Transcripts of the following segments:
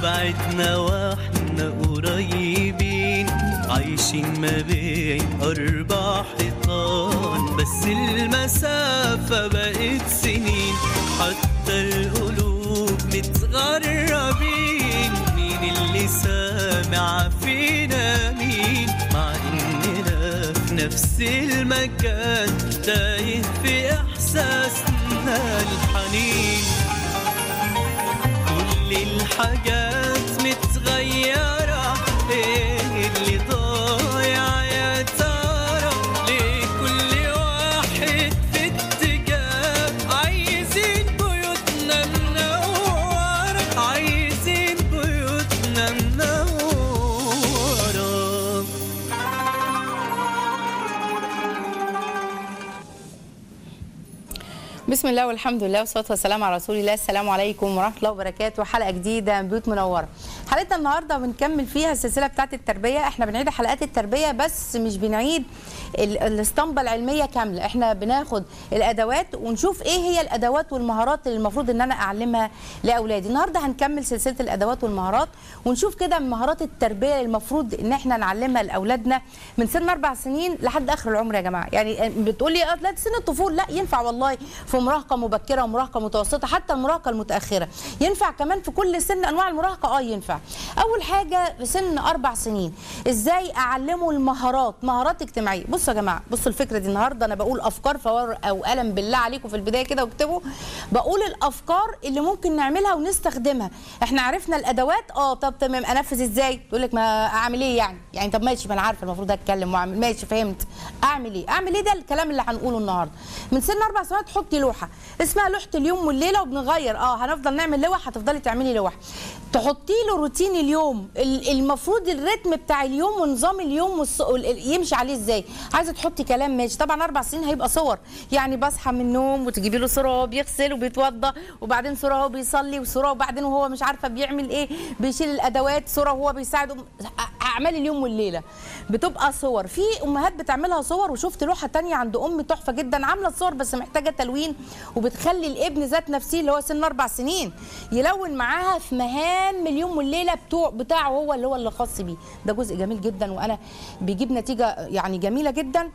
بعدنا واحنا قريبين عايشين ما بين أربع حيطان بس المسافة بقت سنين حتى القلوب متغربين مين اللي سامع فينا مين مع إننا في نفس المكان تايه في إحساسنا الحنين كل الحاجات متغيرة ايه اللي ضايع يا ترى ليه كل واحد في اتجاه عايزين بيوتنا منورة عايزين بيوتنا منورة بسم الله والحمد لله والصلاه والسلام على رسول الله السلام عليكم ورحمه الله وبركاته حلقه جديده من بيوت منوره حلقتنا النهارده بنكمل فيها السلسله بتاعه التربيه احنا بنعيد حلقات التربيه بس مش بنعيد ال- الاسطمبه العلميه كامله احنا بناخد الادوات ونشوف ايه هي الادوات والمهارات اللي المفروض ان انا اعلمها لاولادي النهارده هنكمل سلسله الادوات والمهارات ونشوف كده مهارات التربيه اللي المفروض ان احنا نعلمها لاولادنا من سن اربع سنين لحد اخر العمر يا جماعه يعني بتقولي اه لا دي سن الطفوله لا ينفع والله في مراهقه مبكره ومراهقه متوسطه حتى المراهقه المتاخره ينفع كمان في كل سن انواع المراهقه اه ينفع اول حاجه في سن اربع سنين ازاي اعلمه المهارات مهارات اجتماعيه بصوا يا جماعه بصوا الفكره دي النهارده انا بقول افكار فورق او قلم بالله عليكم في البدايه كده واكتبوا بقول الافكار اللي ممكن نعملها ونستخدمها احنا عرفنا الادوات اه طب تمام انفذ ازاي تقول لك ما اعمل ايه يعني يعني طب ماشي ما انا عارفه المفروض اتكلم واعمل ماشي فهمت اعمل ايه اعمل ايه ده الكلام اللي هنقوله النهارده من سن اربع سنوات حطي لوحه اسمها لوحه اليوم والليله وبنغير اه هنفضل نعمل لوح هتفضلي تعملي لوح تحطي له روتين اليوم ال- المفروض الريتم بتاع اليوم ونظام اليوم والص... ال- يمشي عليه ازاي عايزه تحطي كلام ماشي طبعا اربع سنين هيبقى صور يعني بصحى من النوم وتجيبي له صوره وهو بيغسل وبيتوضى وبعدين صوره وهو بيصلي وصوره وبعدين وهو مش عارفه بيعمل ايه بيشيل الادوات صوره وهو بيساعده اعمال اليوم والليله بتبقى صور في امهات بتعملها صور وشفت لوحه تانية عند ام تحفه جدا عامله صور بس محتاجه تلوين وبتخلي الابن ذات نفسه اللي هو سن اربع سنين يلون معاها في مهام اليوم والليله بتوع بتاعه هو اللي هو اللي خاص بيه ده جزء جميل جدا وانا بيجيب نتيجه يعني جميله جدا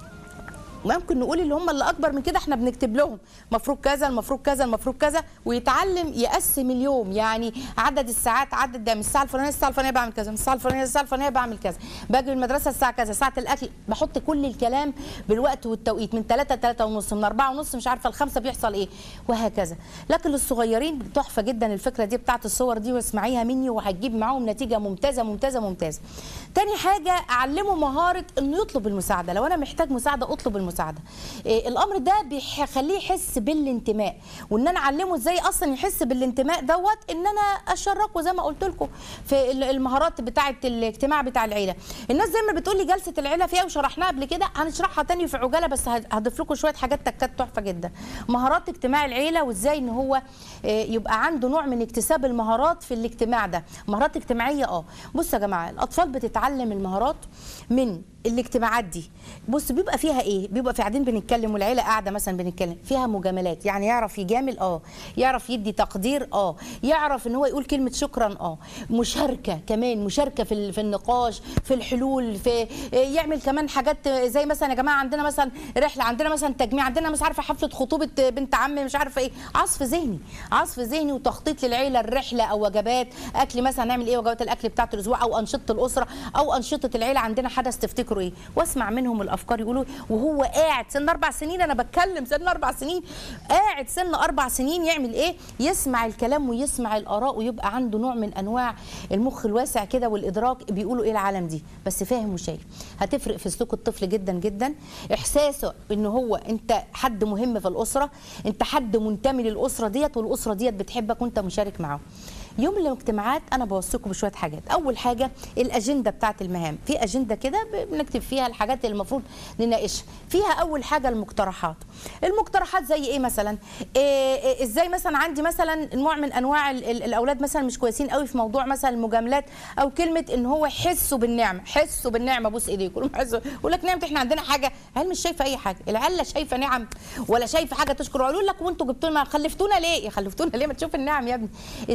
ممكن نقول اللي هم اللي اكبر من كده احنا بنكتب لهم مفروض كذا المفروض كذا المفروض كذا ويتعلم يقسم اليوم يعني عدد الساعات عدد ده من الساعه الفلانيه الساعه الفلانيه بعمل كذا من الساعه الفلانيه الساعه الفلانيه بعمل كذا باجي من المدرسه الساعه كذا ساعه الاكل بحط كل الكلام بالوقت والتوقيت من 3 3 ونص من 4 ونص مش عارفه الخمسه بيحصل ايه وهكذا لكن للصغيرين تحفه جدا الفكره دي بتاعت الصور دي واسمعيها مني وهتجيب معاهم نتيجه ممتازه ممتازه ممتازه تاني حاجه اعلمه مهاره انه يطلب المساعده لو انا محتاج مساعده اطلب المساعده إيه الامر ده بيخليه يحس بالانتماء وان انا اعلمه ازاي اصلا يحس بالانتماء دوت ان انا اشركه زي ما قلت لكم في ال- المهارات بتاعه الاجتماع بتاع العيله الناس زي ما بتقول لي جلسه العيله فيها وشرحناها قبل كده هنشرحها تاني في عجاله بس هد- هضيف لكم شويه حاجات تكات تحفه جدا مهارات اجتماع العيله وازاي ان هو آه، يبقى عنده نوع من اكتساب المهارات في الاجتماع ده مهارات اجتماعيه اه بصوا يا جماعه الاطفال بتتعلم المهارات من الاجتماعات دي بص بيبقى فيها ايه بيبقى في قاعدين بنتكلم والعيله قاعده مثلا بنتكلم فيها مجاملات يعني يعرف يجامل اه يعرف يدي تقدير اه يعرف ان هو يقول كلمه شكرا اه مشاركه كمان مشاركه في ال- في النقاش في الحلول في يعمل كمان حاجات زي مثلا يا جماعه عندنا مثلا رحله عندنا مثلا تجميع عندنا مش عارفه حفله خطوبه بنت عم مش عارفه ايه عصف ذهني عصف ذهني وتخطيط للعيله الرحله او وجبات اكل مثلا نعمل ايه وجبات الاكل بتاعه الاسبوع او انشطه الاسره او انشطه العيله عندنا حدث تفتكروا ايه واسمع منهم الافكار يقولوا وهو قاعد سن اربع سنين انا بتكلم سن اربع سنين قاعد سن اربع سنين يعمل ايه يسمع الكلام ويسمع الاراء ويبقى عنده نوع من انواع المخ الواسع كده والادراك بيقولوا ايه العالم دي بس فاهم وشايف هتفرق في سلوك الطفل جدا جدا احساسه ان هو انت حد مهم في الاسره انت حد منتمي للاسره ديت والاسره ديت بتحبك وانت مشارك معاهم يوم الاجتماعات انا بوصيكم بشويه حاجات اول حاجه الاجنده بتاعت المهام في اجنده كده ب- بنكتب فيها الحاجات اللي المفروض نناقشها فيها اول حاجه المقترحات المقترحات زي ايه مثلا إيه إيه ازاي مثلا عندي مثلا نوع من انواع ال- ال- الاولاد مثلا مش كويسين قوي في موضوع مثلا المجاملات او كلمه ان هو يحسوا بالنعمه حسوا بالنعمه بص ايديكم كلهم حسوا يقول لك نعمه احنا عندنا حاجه العيال مش شايفه اي حاجه العيال لا شايفه نعم ولا شايفه حاجه تشكر يقول لك وانتوا جبتوا لنا خلفتونا ليه يا خلفتونا ليه ما تشوف النعم يا ابني ازاي ان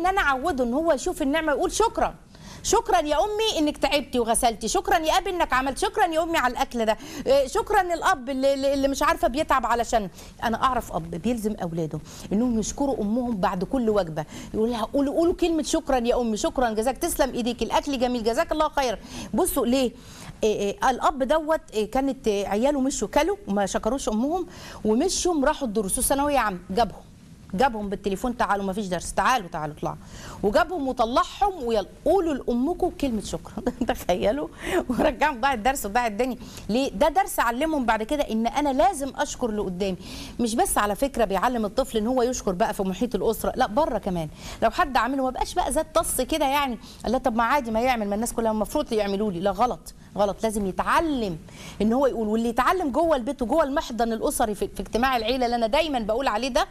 انا اعوده ان هو يشوف النعمه ويقول شكرا شكرا يا امي انك تعبتي وغسلتي شكرا يا ابي انك عملت شكرا يا امي على الاكل ده إيه، شكرا الاب اللي, اللي اللي مش عارفه بيتعب علشان انا اعرف اب بيلزم اولاده انهم يشكروا امهم بعد كل وجبه يقول لها قولوا قولوا كلمه شكرا يا امي شكرا جزاك تسلم ايديك الاكل جميل جزاك الله خير بصوا ليه إيه إيه الاب دوت إيه كانت إيه عياله مشوا كلوا وما شكروش امهم ومشوا راحوا الدروس الثانويه عام جابهم جابهم بالتليفون تعالوا ما فيش درس تعالوا تعالوا اطلعوا وجابهم وطلعهم ويلا قولوا لامكم كلمه شكرا تخيلوا ورجعهم ضاع الدرس وضاع الدنيا ليه ده درس علمهم بعد كده ان انا لازم اشكر اللي قدامي مش بس على فكره بيعلم الطفل ان هو يشكر بقى في محيط الاسره لا بره كمان لو حد عامله ما بقاش بقى ذات طص كده يعني لا طب ما عادي ما يعمل ما الناس كلها المفروض يعملوا لي لا غلط غلط لازم يتعلم ان هو يقول واللي يتعلم جوه البيت وجوه المحضن الاسري في, في اجتماع العيله اللي انا دايما بقول عليه ده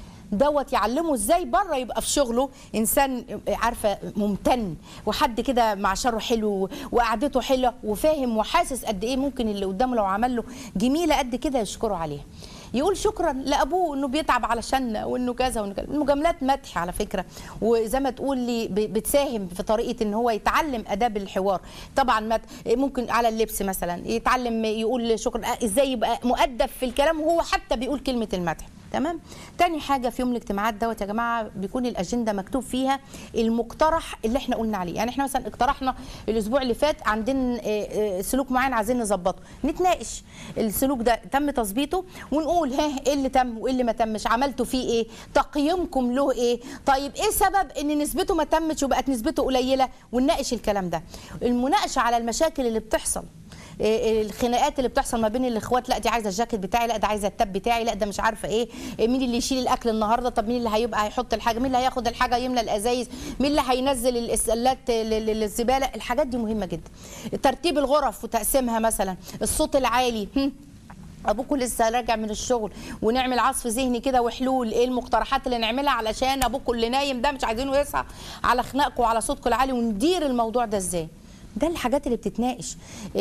دوت يعلمه ازاي بره يبقى في شغله انسان عارفه ممتن وحد كده معشره حلو وقعدته حلوه وفاهم وحاسس قد ايه ممكن اللي قدامه لو عمل له جميله قد كده يشكره عليها يقول شكرا لابوه انه بيتعب علشاننا وانه كذا وانه كذا المجاملات مدح على فكره وزي ما تقول لي ب- بتساهم في طريقه ان هو يتعلم اداب الحوار طبعا مدح ممكن على اللبس مثلا يتعلم يقول شكرا ازاي يبقى مؤدب في الكلام وهو حتى بيقول كلمه المدح تمام تاني حاجه في يوم الاجتماعات دوت يا جماعه بيكون الاجنده مكتوب فيها المقترح اللي احنا قلنا عليه يعني احنا مثلا اقترحنا الاسبوع اللي فات عندنا آه، آه، سلوك معين عايزين نظبطه نتناقش السلوك ده تم تظبيطه ونقول ها ايه اللي تم وايه اللي ما تمش عملتوا فيه ايه تقييمكم له ايه طيب ايه سبب ان نسبته ما تمش وبقت نسبته قليله ونناقش الكلام ده المناقشه على المشاكل اللي بتحصل إيه إيه الخناقات اللي بتحصل ما بين الاخوات لا دي عايزه الجاكيت بتاعي لا ده عايزه التاب بتاعي لا ده مش عارفه ايه إيه مين اللي يشيل الاكل النهارده طب مين اللي هيبقى هيحط الحاجه مين اللي هياخد الحاجه يملى الازايز مين اللي هينزل الاسلات لل- للزباله الحاجات دي مهمه جدا ترتيب الغرف وتقسيمها مثلا الصوت العالي هم. ابوكوا لسه راجع من الشغل ونعمل عصف ذهني كده وحلول ايه المقترحات اللي نعملها علشان ابوكوا اللي نايم ده مش عايزينه يصحى على خناقكم وعلى صوتكم العالي وندير الموضوع ده ازاي ده الحاجات اللي بتتناقش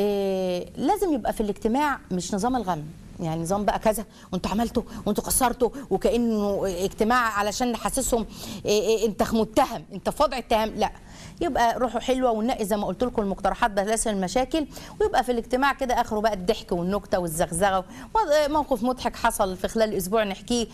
إيه لازم يبقى في الاجتماع مش نظام الغم يعني نظام بقى كذا وانتوا عملتوا وانتوا كسرتوا وكانه اجتماع علشان نحسسهم إيه إيه انت متهم انت في وضع اتهام لا يبقى روحه حلوه وننقي زي ما قلت لكم المقترحات بلاش المشاكل ويبقى في الاجتماع كده اخره بقى الضحك والنكته والزغزغه موقف مضحك حصل في خلال اسبوع نحكيه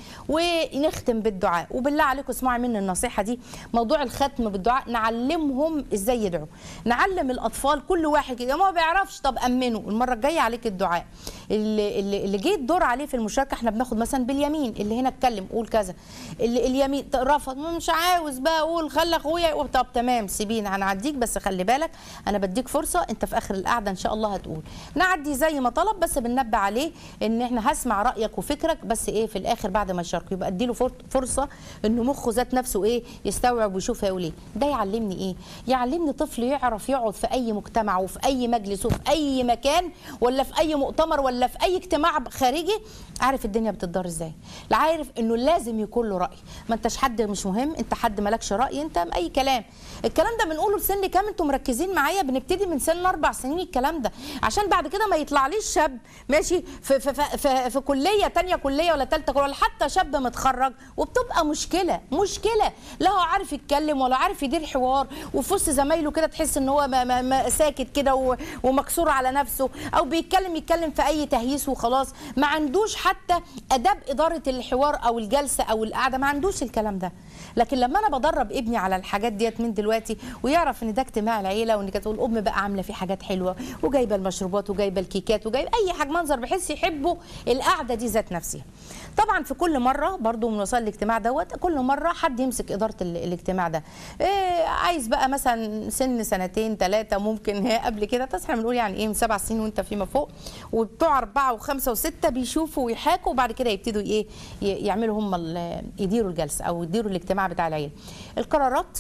ونختم بالدعاء وبالله عليكم اسمعوا مني النصيحه دي موضوع الختم بالدعاء نعلمهم ازاي يدعوا نعلم الاطفال كل واحد كده ما بيعرفش طب امنه المره الجايه عليك الدعاء اللي اللي, اللي جه الدور عليه في المشاركه احنا بناخد مثلا باليمين اللي هنا اتكلم قول كذا اللي اليمين رفض مش عاوز بقى اقول خلي اخويا يقول طب تمام سيبيني هنعديك بس خلي بالك انا بديك فرصه انت في اخر القعده ان شاء الله هتقول نعدي زي ما طلب بس بننبه عليه ان احنا هسمع رايك وفكرك بس ايه في الاخر بعد ما يشاركوا يبقى اديله فر- فرصه انه مخه ذات نفسه ايه يستوعب ويشوف هيقول ايه ده يعلمني ايه يعلمني طفل يعرف يقعد في اي مجتمع وفي اي مجلس وفي اي مكان ولا في اي مؤتمر ولا في اي اجتماع خارجي عارف الدنيا بتدار ازاي لا عارف انه لازم يكون له راي ما انتش حد مش مهم انت حد مالكش راي انت اي كلام الكلام ده بنقوله لسن كام انتوا مركزين معايا بنبتدي من سن اربع سنين الكلام ده عشان بعد كده ما يطلعليش شاب ماشي في في في, في, في كليه تانية كليه ولا ثالثه كليه ولا حتى شاب متخرج وبتبقى مشكله مشكله لا هو عارف يتكلم ولا عارف يدير حوار وفي وسط زمايله كده تحس ان هو ما ما ما ساكت كده و- ومكسور على نفسه او بيتكلم يتكلم في اي تهييس وخلاص ما عندوش حتى اداب اداره الحوار او الجلسه او القعده ما عندوش الكلام ده لكن لما انا بدرب ابني على الحاجات ديت من دلوقتي ويعرف ان ده اجتماع العيله وان كانت الام بقى عامله فيه حاجات حلوه وجايبه المشروبات وجايبه الكيكات وجايبه اي حاجه منظر بحيث يحبوا القعده دي ذات نفسها طبعا في كل مره برضو من وسائل الاجتماع دوت كل مره حد يمسك اداره ال- الاجتماع ده إيه عايز بقى مثلا سن سنتين ثلاثه ممكن هي قبل كده بس احنا بنقول يعني ايه من سبع سنين وانت فيما فوق وبتوع اربعه وخمسه وسته بيشوفوا ويحاكوا وبعد كده يبتدوا ايه ي- يعملوا هم ال- يديروا الجلسه او يديروا الاجتماع بتاع العيله القرارات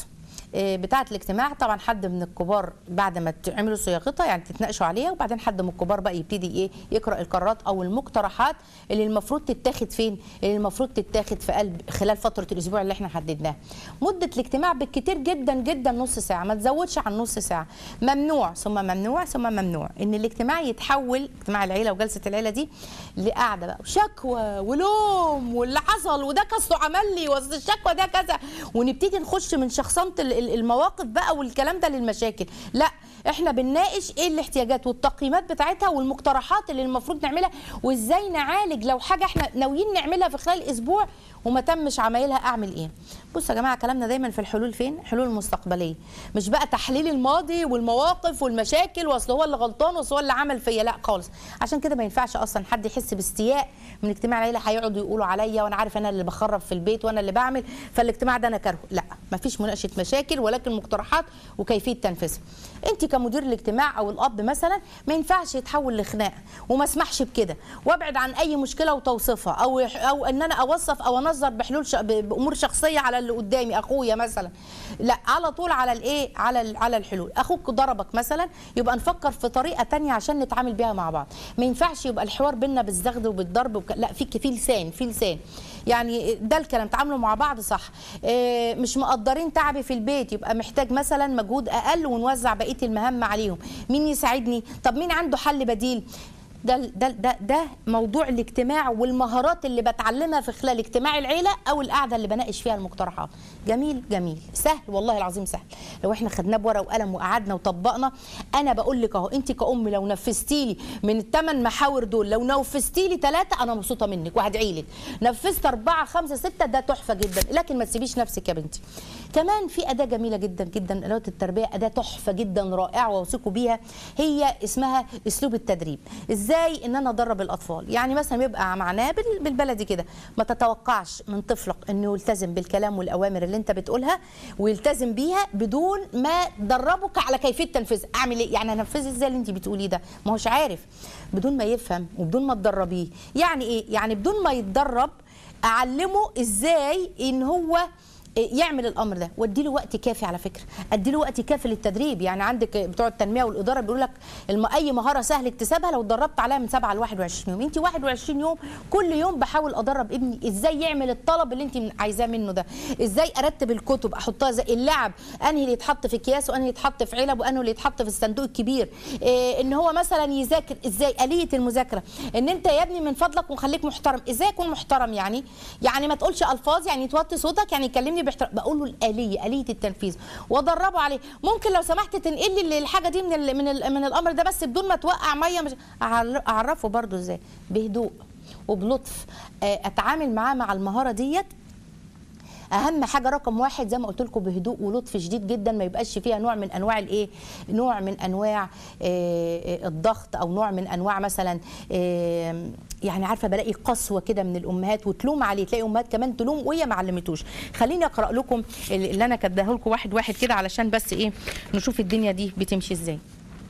آه، بتاعه الاجتماع طبعا حد من الكبار بعد ما تعملوا صياغتها يعني تتناقشوا عليها وبعدين حد من الكبار بقى يبتدي ايه يقرا القرارات او المقترحات اللي المفروض تتاخد فين اللي المفروض تتاخد في قلب خلال فتره الاسبوع اللي احنا حددناها مده الاجتماع بالكتير جدا جدا نص ساعه ما تزودش عن نص ساعه ممنوع ثم ممنوع ثم ممنوع ان الاجتماع يتحول اجتماع العيله وجلسه العيله دي لقعده بقى وشكوى ولوم واللي حصل وده كسره عمل لي واصل الشكوى ده كذا ونبتدي نخش من شخصنه ال- ال- المواقف بقى والكلام ده للمشاكل لا احنا بنناقش ايه الاحتياجات والتقييمات بتاعتها والمقترحات اللي المفروض نعملها وازاي نعالج لو حاجه احنا ناويين نعملها في خلال اسبوع وما تمش عمايلها اعمل ايه بصوا يا جماعه كلامنا دايما في الحلول فين حلول مستقبليه مش بقى تحليل الماضي والمواقف والمشاكل واصل هو اللي غلطان واصل هو اللي عمل فيا لا خالص عشان كده ما ينفعش اصلا حد يحس باستياء من اجتماع العيله هيقعدوا يقولوا عليا وانا عارف انا اللي بخرب في البيت وانا اللي بعمل فالاجتماع ده انا كارهه لا ما فيش مناقشه مشاكل ولكن مقترحات وكيفيه تنفيذها انت كمدير الاجتماع او الاب مثلا ما ينفعش يتحول لخناقه وما اسمحش بكده وابعد عن اي مشكله وتوصيفها او او ان انا اوصف او انظر بحلول ش... ب- بامور شخصيه على اللي قدامي اخويا مثلا لا على طول على الايه على ال- على الحلول اخوك ضربك مثلا يبقى نفكر في طريقه تانية عشان نتعامل بيها مع بعض ما ينفعش يبقى الحوار بينا بالزغد وبالضرب وبك... لا في في لسان في لسان يعني ده الكلام تعاملوا مع بعض صح إيه، مش مقدرين تعبي في البيت يبقى محتاج مثلا مجهود اقل ونوزع بقيه المهام عليهم مين يساعدني طب مين عنده حل بديل ده ده ده ده موضوع الاجتماع والمهارات اللي بتعلمها في خلال اجتماع العيله او القعده اللي بناقش فيها المقترحات جميل جميل سهل والله العظيم سهل لو احنا خدناه بورقه وقلم وقعدنا وطبقنا انا بقول لك اهو انت كأم لو نفذتي لي من الثمان محاور دول لو نفذتي لي ثلاثه انا مبسوطه منك وهدعي لك نفذت اربعه خمسه سته ده تحفه جدا لكن ما تسيبيش نفسك يا بنتي كمان في اداه جميله جدا جدا اداه التربيه اداه تحفه جدا رائعه واوثقوا بيها هي اسمها اسلوب التدريب ازاي ان انا ادرب الاطفال يعني مثلا يبقى معناه بال- بالبلدي كده ما تتوقعش من طفلك انه يلتزم بالكلام والاوامر اللي انت بتقولها ويلتزم بيها بدون ما دربك على كيفيه تنفيذها اعمل ايه يعني انفذ ازاي اللي انت بتقوليه ده ما هوش عارف بدون ما يفهم وبدون ما تدربيه يعني ايه يعني بدون ما يتدرب اعلمه ازاي ان هو يعمل الامر ده وادي له وقت كافي على فكره ادي له وقت كافي للتدريب يعني عندك بتوع التنميه والاداره بيقول لك الم... اي مهاره سهل اكتسابها لو اتدربت عليها من 7 ل 21 يوم انت 21 يوم كل يوم بحاول ادرب ابني ازاي يعمل الطلب اللي انت من- عايزاه منه ده ازاي ارتب الكتب احطها زي اللعب انهي اللي يتحط في اكياس وانهي يتحط في علب وانهي اللي يتحط في الصندوق الكبير إيه ان هو مثلا يذاكر ازاي اليه المذاكره ان انت يا ابني من فضلك وخليك محترم ازاي اكون محترم يعني يعني ما تقولش الفاظ يعني توطي صوتك يعني يكلمني باحترام بقول له الاليه اليه التنفيذ وادربه عليه ممكن لو سمحت تنقل لي الحاجه دي من ال من ال من الامر ده بس بدون ما توقع ميه مش أعر- اعرفه برضو ازاي بهدوء وبلطف آه، اتعامل معاه مع المهاره ديت اهم حاجه رقم واحد زي ما قلت لكم بهدوء ولطف شديد جدا ما يبقاش فيها نوع من انواع الايه نوع من انواع آه، آه، الضغط او نوع من انواع مثلا آه، يعني عارفه بلاقي قسوه كده من الامهات وتلوم عليه تلاقي امهات كمان تلوم وهي ما علمتوش خليني اقرا لكم اللي اللي انا كاتباه لكم واحد واحد كده علشان بس ايه نشوف الدنيا دي بتمشي ازاي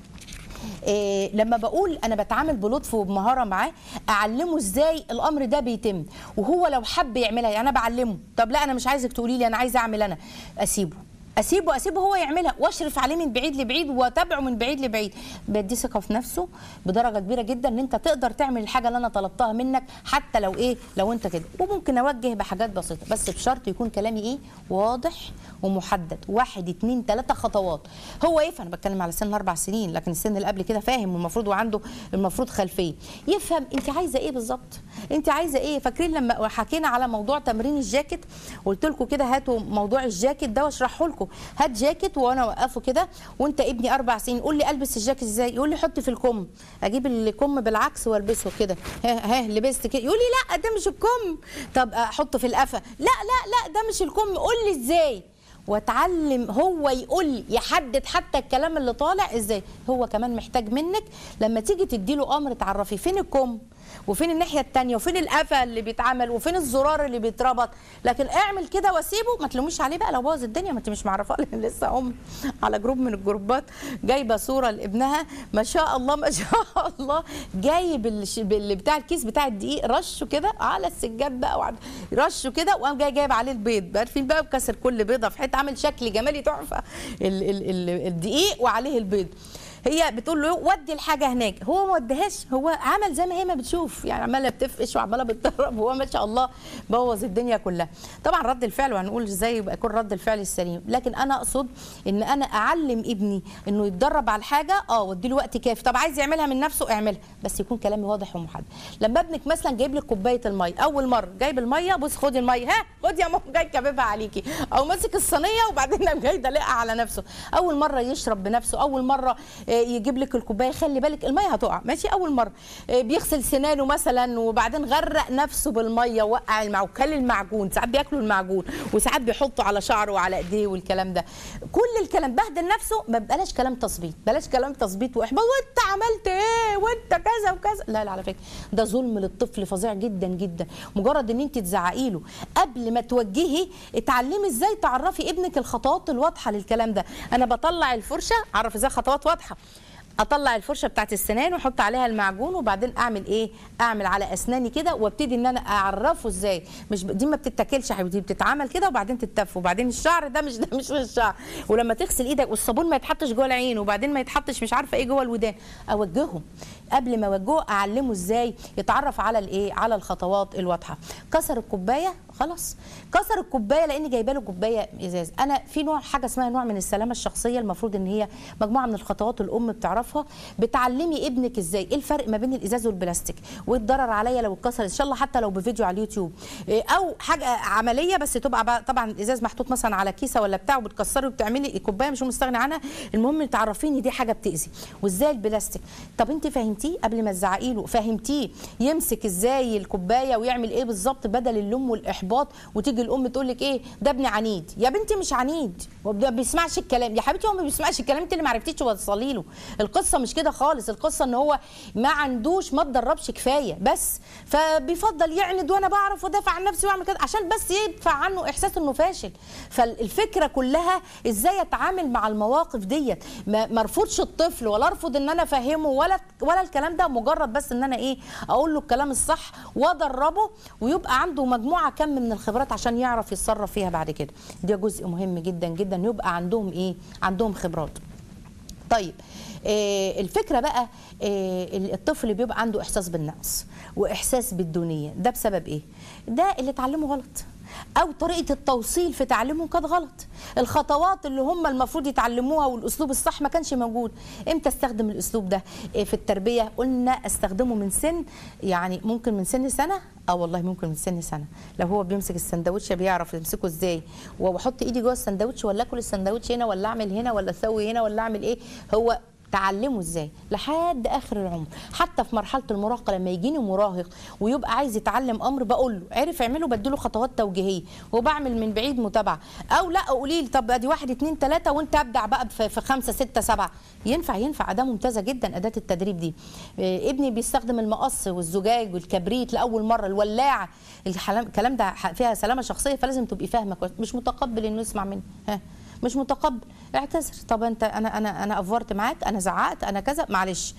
إيه لما بقول انا بتعامل بلطف وبمهاره معاه اعلمه ازاي الامر ده بيتم وهو لو حب يعملها يعني انا بعلمه طب لا انا مش عايزك تقولي لي انا عايزه اعمل انا اسيبه اسيبه اسيبه هو يعملها واشرف عليه من بعيد لبعيد واتابعه من بعيد لبعيد بدي ثقه في نفسه بدرجه كبيره جدا ان انت تقدر تعمل الحاجه اللي انا طلبتها منك حتى لو ايه لو انت كده وممكن اوجه بحاجات بسيطه بس بشرط يكون كلامي ايه واضح ومحدد واحد اتنين تلاته خطوات هو يفهم انا بتكلم على سن اربع سنين لكن السن اللي قبل كده فاهم والمفروض وعنده المفروض خلفيه يفهم انت عايزه ايه بالظبط انت عايزه ايه فاكرين لما حكينا على موضوع تمرين الجاكيت قلت لكم كده هاتوا موضوع الجاكيت ده واشرحه لكم هات جاكيت وانا اوقفه كده وانت ابني اربع سنين قول لي البس الجاكيت ازاي يقول لي حط في الكم اجيب الكم بالعكس والبسه كده ها ها لبست كده يقول لي لا ده مش الكم طب احطه في القفا لا لا لا ده مش الكم قول لي ازاي واتعلم هو يقول لي يحدد حتى الكلام اللي طالع ازاي هو كمان محتاج منك لما تيجي تديله امر تعرفي فين الكم وفين الناحيه الثانيه وفين القفا اللي بيتعمل وفين الزرار اللي بيتربط لكن اعمل كده واسيبه ما تلوميش عليه بقى لو بوظ الدنيا ما انت مش معرفه لسه ام على جروب من الجروبات جايبه صوره لابنها ما شاء الله ما شاء الله جايب الش- اللي بتاع الكيس بتاع الدقيق رشه كده على السجاد بقى وعد- رشه كده وقام جاي جايب عليه البيض عارفين بقى بكسر كل بيضه في حته عامل شكل جمالي تحفه ال- ال- ال- الدقيق وعليه البيض هي بتقول له ودي الحاجه هناك هو ما وديهاش هو عمل زي ما هي ما بتشوف يعني عماله بتفقش وعماله بتضرب هو ما شاء الله بوظ الدنيا كلها طبعا رد الفعل وهنقول ازاي يبقى يكون رد الفعل السليم لكن انا اقصد ان انا اعلم ابني انه يتدرب على الحاجه اه وادي له وقت كافي طب عايز يعملها من نفسه اعملها بس يكون كلامي واضح ومحدد لما ابنك مثلا جايب لك كوبايه الميه اول مره جايب الميه بص خدي الميه ها خدي يا ماما جاي كببها عليكي او ماسك الصينيه وبعدين قام جاي دلقها على نفسه اول مره يشرب بنفسه اول مره آه، يجيب لك الكوبايه خلي بالك الميه هتقع ماشي اول مره آه، بيغسل سنانه مثلا وبعدين غرق نفسه بالميه وقع المعجون كل المعجون ساعات بياكلوا المعجون وساعات بيحطوا على شعره وعلى ايديه والكلام ده كل الكلام بهدل نفسه ما بلاش كلام تظبيط بلاش كلام تظبيط واحباط وانت عملت ايه وانت كذا وكذا لا لا على فكره ده ظلم للطفل فظيع جدا جدا مجرد ان انت تزعقي له قبل ما توجهي اتعلمي ازاي تعرفي ابنك الخطوات الواضحه للكلام ده انا بطلع الفرشه اعرف ازاي خطوات واضحه اطلع الفرشه بتاعت السنان واحط عليها المعجون وبعدين اعمل ايه اعمل على اسناني كده وابتدي ان انا اعرفه ازاي مش ب... دي ما بتتاكلش يا حبيبتي بتتعمل كده وبعدين تتف وبعدين الشعر ده مش ده مش الشعر ولما تغسل ايدك والصابون ما يتحطش جوه العين وبعدين ما يتحطش مش عارفه ايه جوه الودان اوجهه قبل ما اوجهه اعلمه ازاي يتعرف على الايه على الخطوات الواضحه كسر الكوبايه خلاص كسر الكوبايه لان جايبه له كوبايه ازاز انا في نوع حاجه اسمها نوع من السلامه الشخصيه المفروض ان هي مجموعه من الخطوات الام بتعرفها بتعلمي ابنك ازاي ايه الفرق ما بين الازاز والبلاستيك وايه الضرر عليا لو اتكسر ان شاء الله حتى لو بفيديو على اليوتيوب إيه، او حاجه عمليه بس تبقى بقى طبعا الازاز محطوط مثلا على كيسه ولا بتاع وبتكسري وبتعملي الكوبايه مش مستغني عنها المهم تعرفيني دي حاجه بتاذي وازاي البلاستيك طب انت فهمتيه قبل ما تزعقي له فهمتيه يمسك ازاي الكوبايه ويعمل ايه بالظبط بدل اللوم والاحباط وتيجي الام تقول لك ايه ده ابني عنيد يا بنتي مش عنيد هو ما بيسمعش الكلام يا حبيبتي هو ما بيسمعش الكلام انت اللي ما عرفتيش توصلي له القصه مش كده خالص القصه ان هو ما عندوش ما اتدربش كفايه بس فبيفضل يعند وانا بعرف ودافع عن نفسي واعمل كده عشان بس يدفع عنه احساس انه فاشل فالفكره كلها ازاي اتعامل مع المواقف ديت ما ما ارفضش الطفل ولا ارفض ان انا افهمه ولا ولا الكلام ده مجرد بس ان انا ايه اقول له الكلام الصح وادربه ويبقى عنده مجموعه كم من الخبرات عشان يعرف يتصرف فيها بعد كده ده جزء مهم جدا جدا يبقى عندهم ايه عندهم خبرات طيب آه الفكره بقى آه الطفل بيبقى عنده احساس بالنقص واحساس بالدونيه ده بسبب ايه ده اللي اتعلمه غلط او طريقه التوصيل في تعليمهم كانت غلط الخطوات اللي هم المفروض يتعلموها والاسلوب الصح ما كانش موجود امتى استخدم الاسلوب ده آه في التربيه قلنا استخدمه من سن يعني ممكن من سن سنه اه والله ممكن من سن سنه لو هو بيمسك السندوتش بيعرف يمسكه ازاي واحط ايدي جوه السندوتش ولا اكل السندوتش هنا ولا اعمل هنا ولا اسوي هنا ولا اعمل ايه هو تعلمه ازاي لحد اخر العمر حتى في مرحله المراهقه لما يجيني مراهق ويبقى عايز يتعلم امر بقول له عرف اعمله بديله خطوات توجيهيه وبعمل من بعيد متابعه او لا قولي لي طب ادي واحد اتنين تلاته وانت ابدع بقى في في خمسه سته سبعه ينفع ينفع اداه ممتازه جدا اداه التدريب دي إيه، ابني بيستخدم المقص والزجاج والكبريت لاول مره الولاعه الحلام- الكلام ده فيها سلامه شخصيه فلازم تبقي فاهمه كويس مش متقبل انه يسمع مني ها مش متقبل اعتذر طب انت انا انا انا افورت معاك انا زعقت انا كذا معلش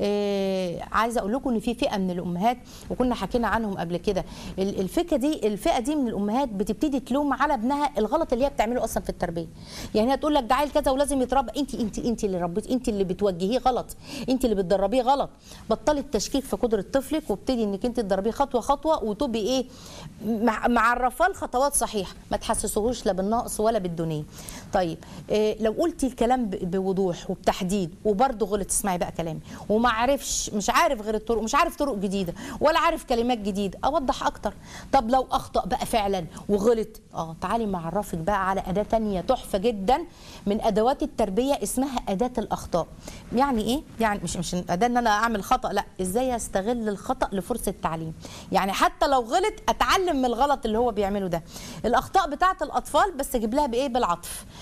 إيه عايزه اقول لكم ان في فئه من الامهات وكنا حكينا عنهم قبل كده ال- الفكره دي الفئه دي من الامهات بتبتدي تلوم على ابنها الغلط اللي هي بتعمله اصلا في التربيه يعني هي تقول لك ده عيل كذا ولازم يتربى انت انت انت اللي ربيتي انت اللي بتوجهيه غلط انت اللي بتدربيه غلط بطلي التشكيك في قدره طفلك وابتدي انك انت تدربيه خطوه خطوه وتبقي ايه مع- معرفاه الخطوات صحيحه ما تحسسهوش لا بالنقص ولا بالدونيه طيب إيه لو قلتي الكلام ب- بوضوح وبتحديد وبرضه غلط اسمعي بقى كلامي وما عرفش مش عارف غير الطرق مش عارف طرق جديده ولا عارف كلمات جديده اوضح اكتر طب لو اخطا بقى فعلا وغلط اه تعالي معرفك بقى على اداه تانية تحفه جدا من ادوات التربيه اسمها اداه الاخطاء يعني ايه يعني مش مش اداه ان انا اعمل خطا لا ازاي استغل الخطا لفرصه تعليم يعني حتى لو غلط اتعلم من الغلط اللي هو بيعمله ده الاخطاء بتاعه الاطفال بس اجيب لها بايه بالعطف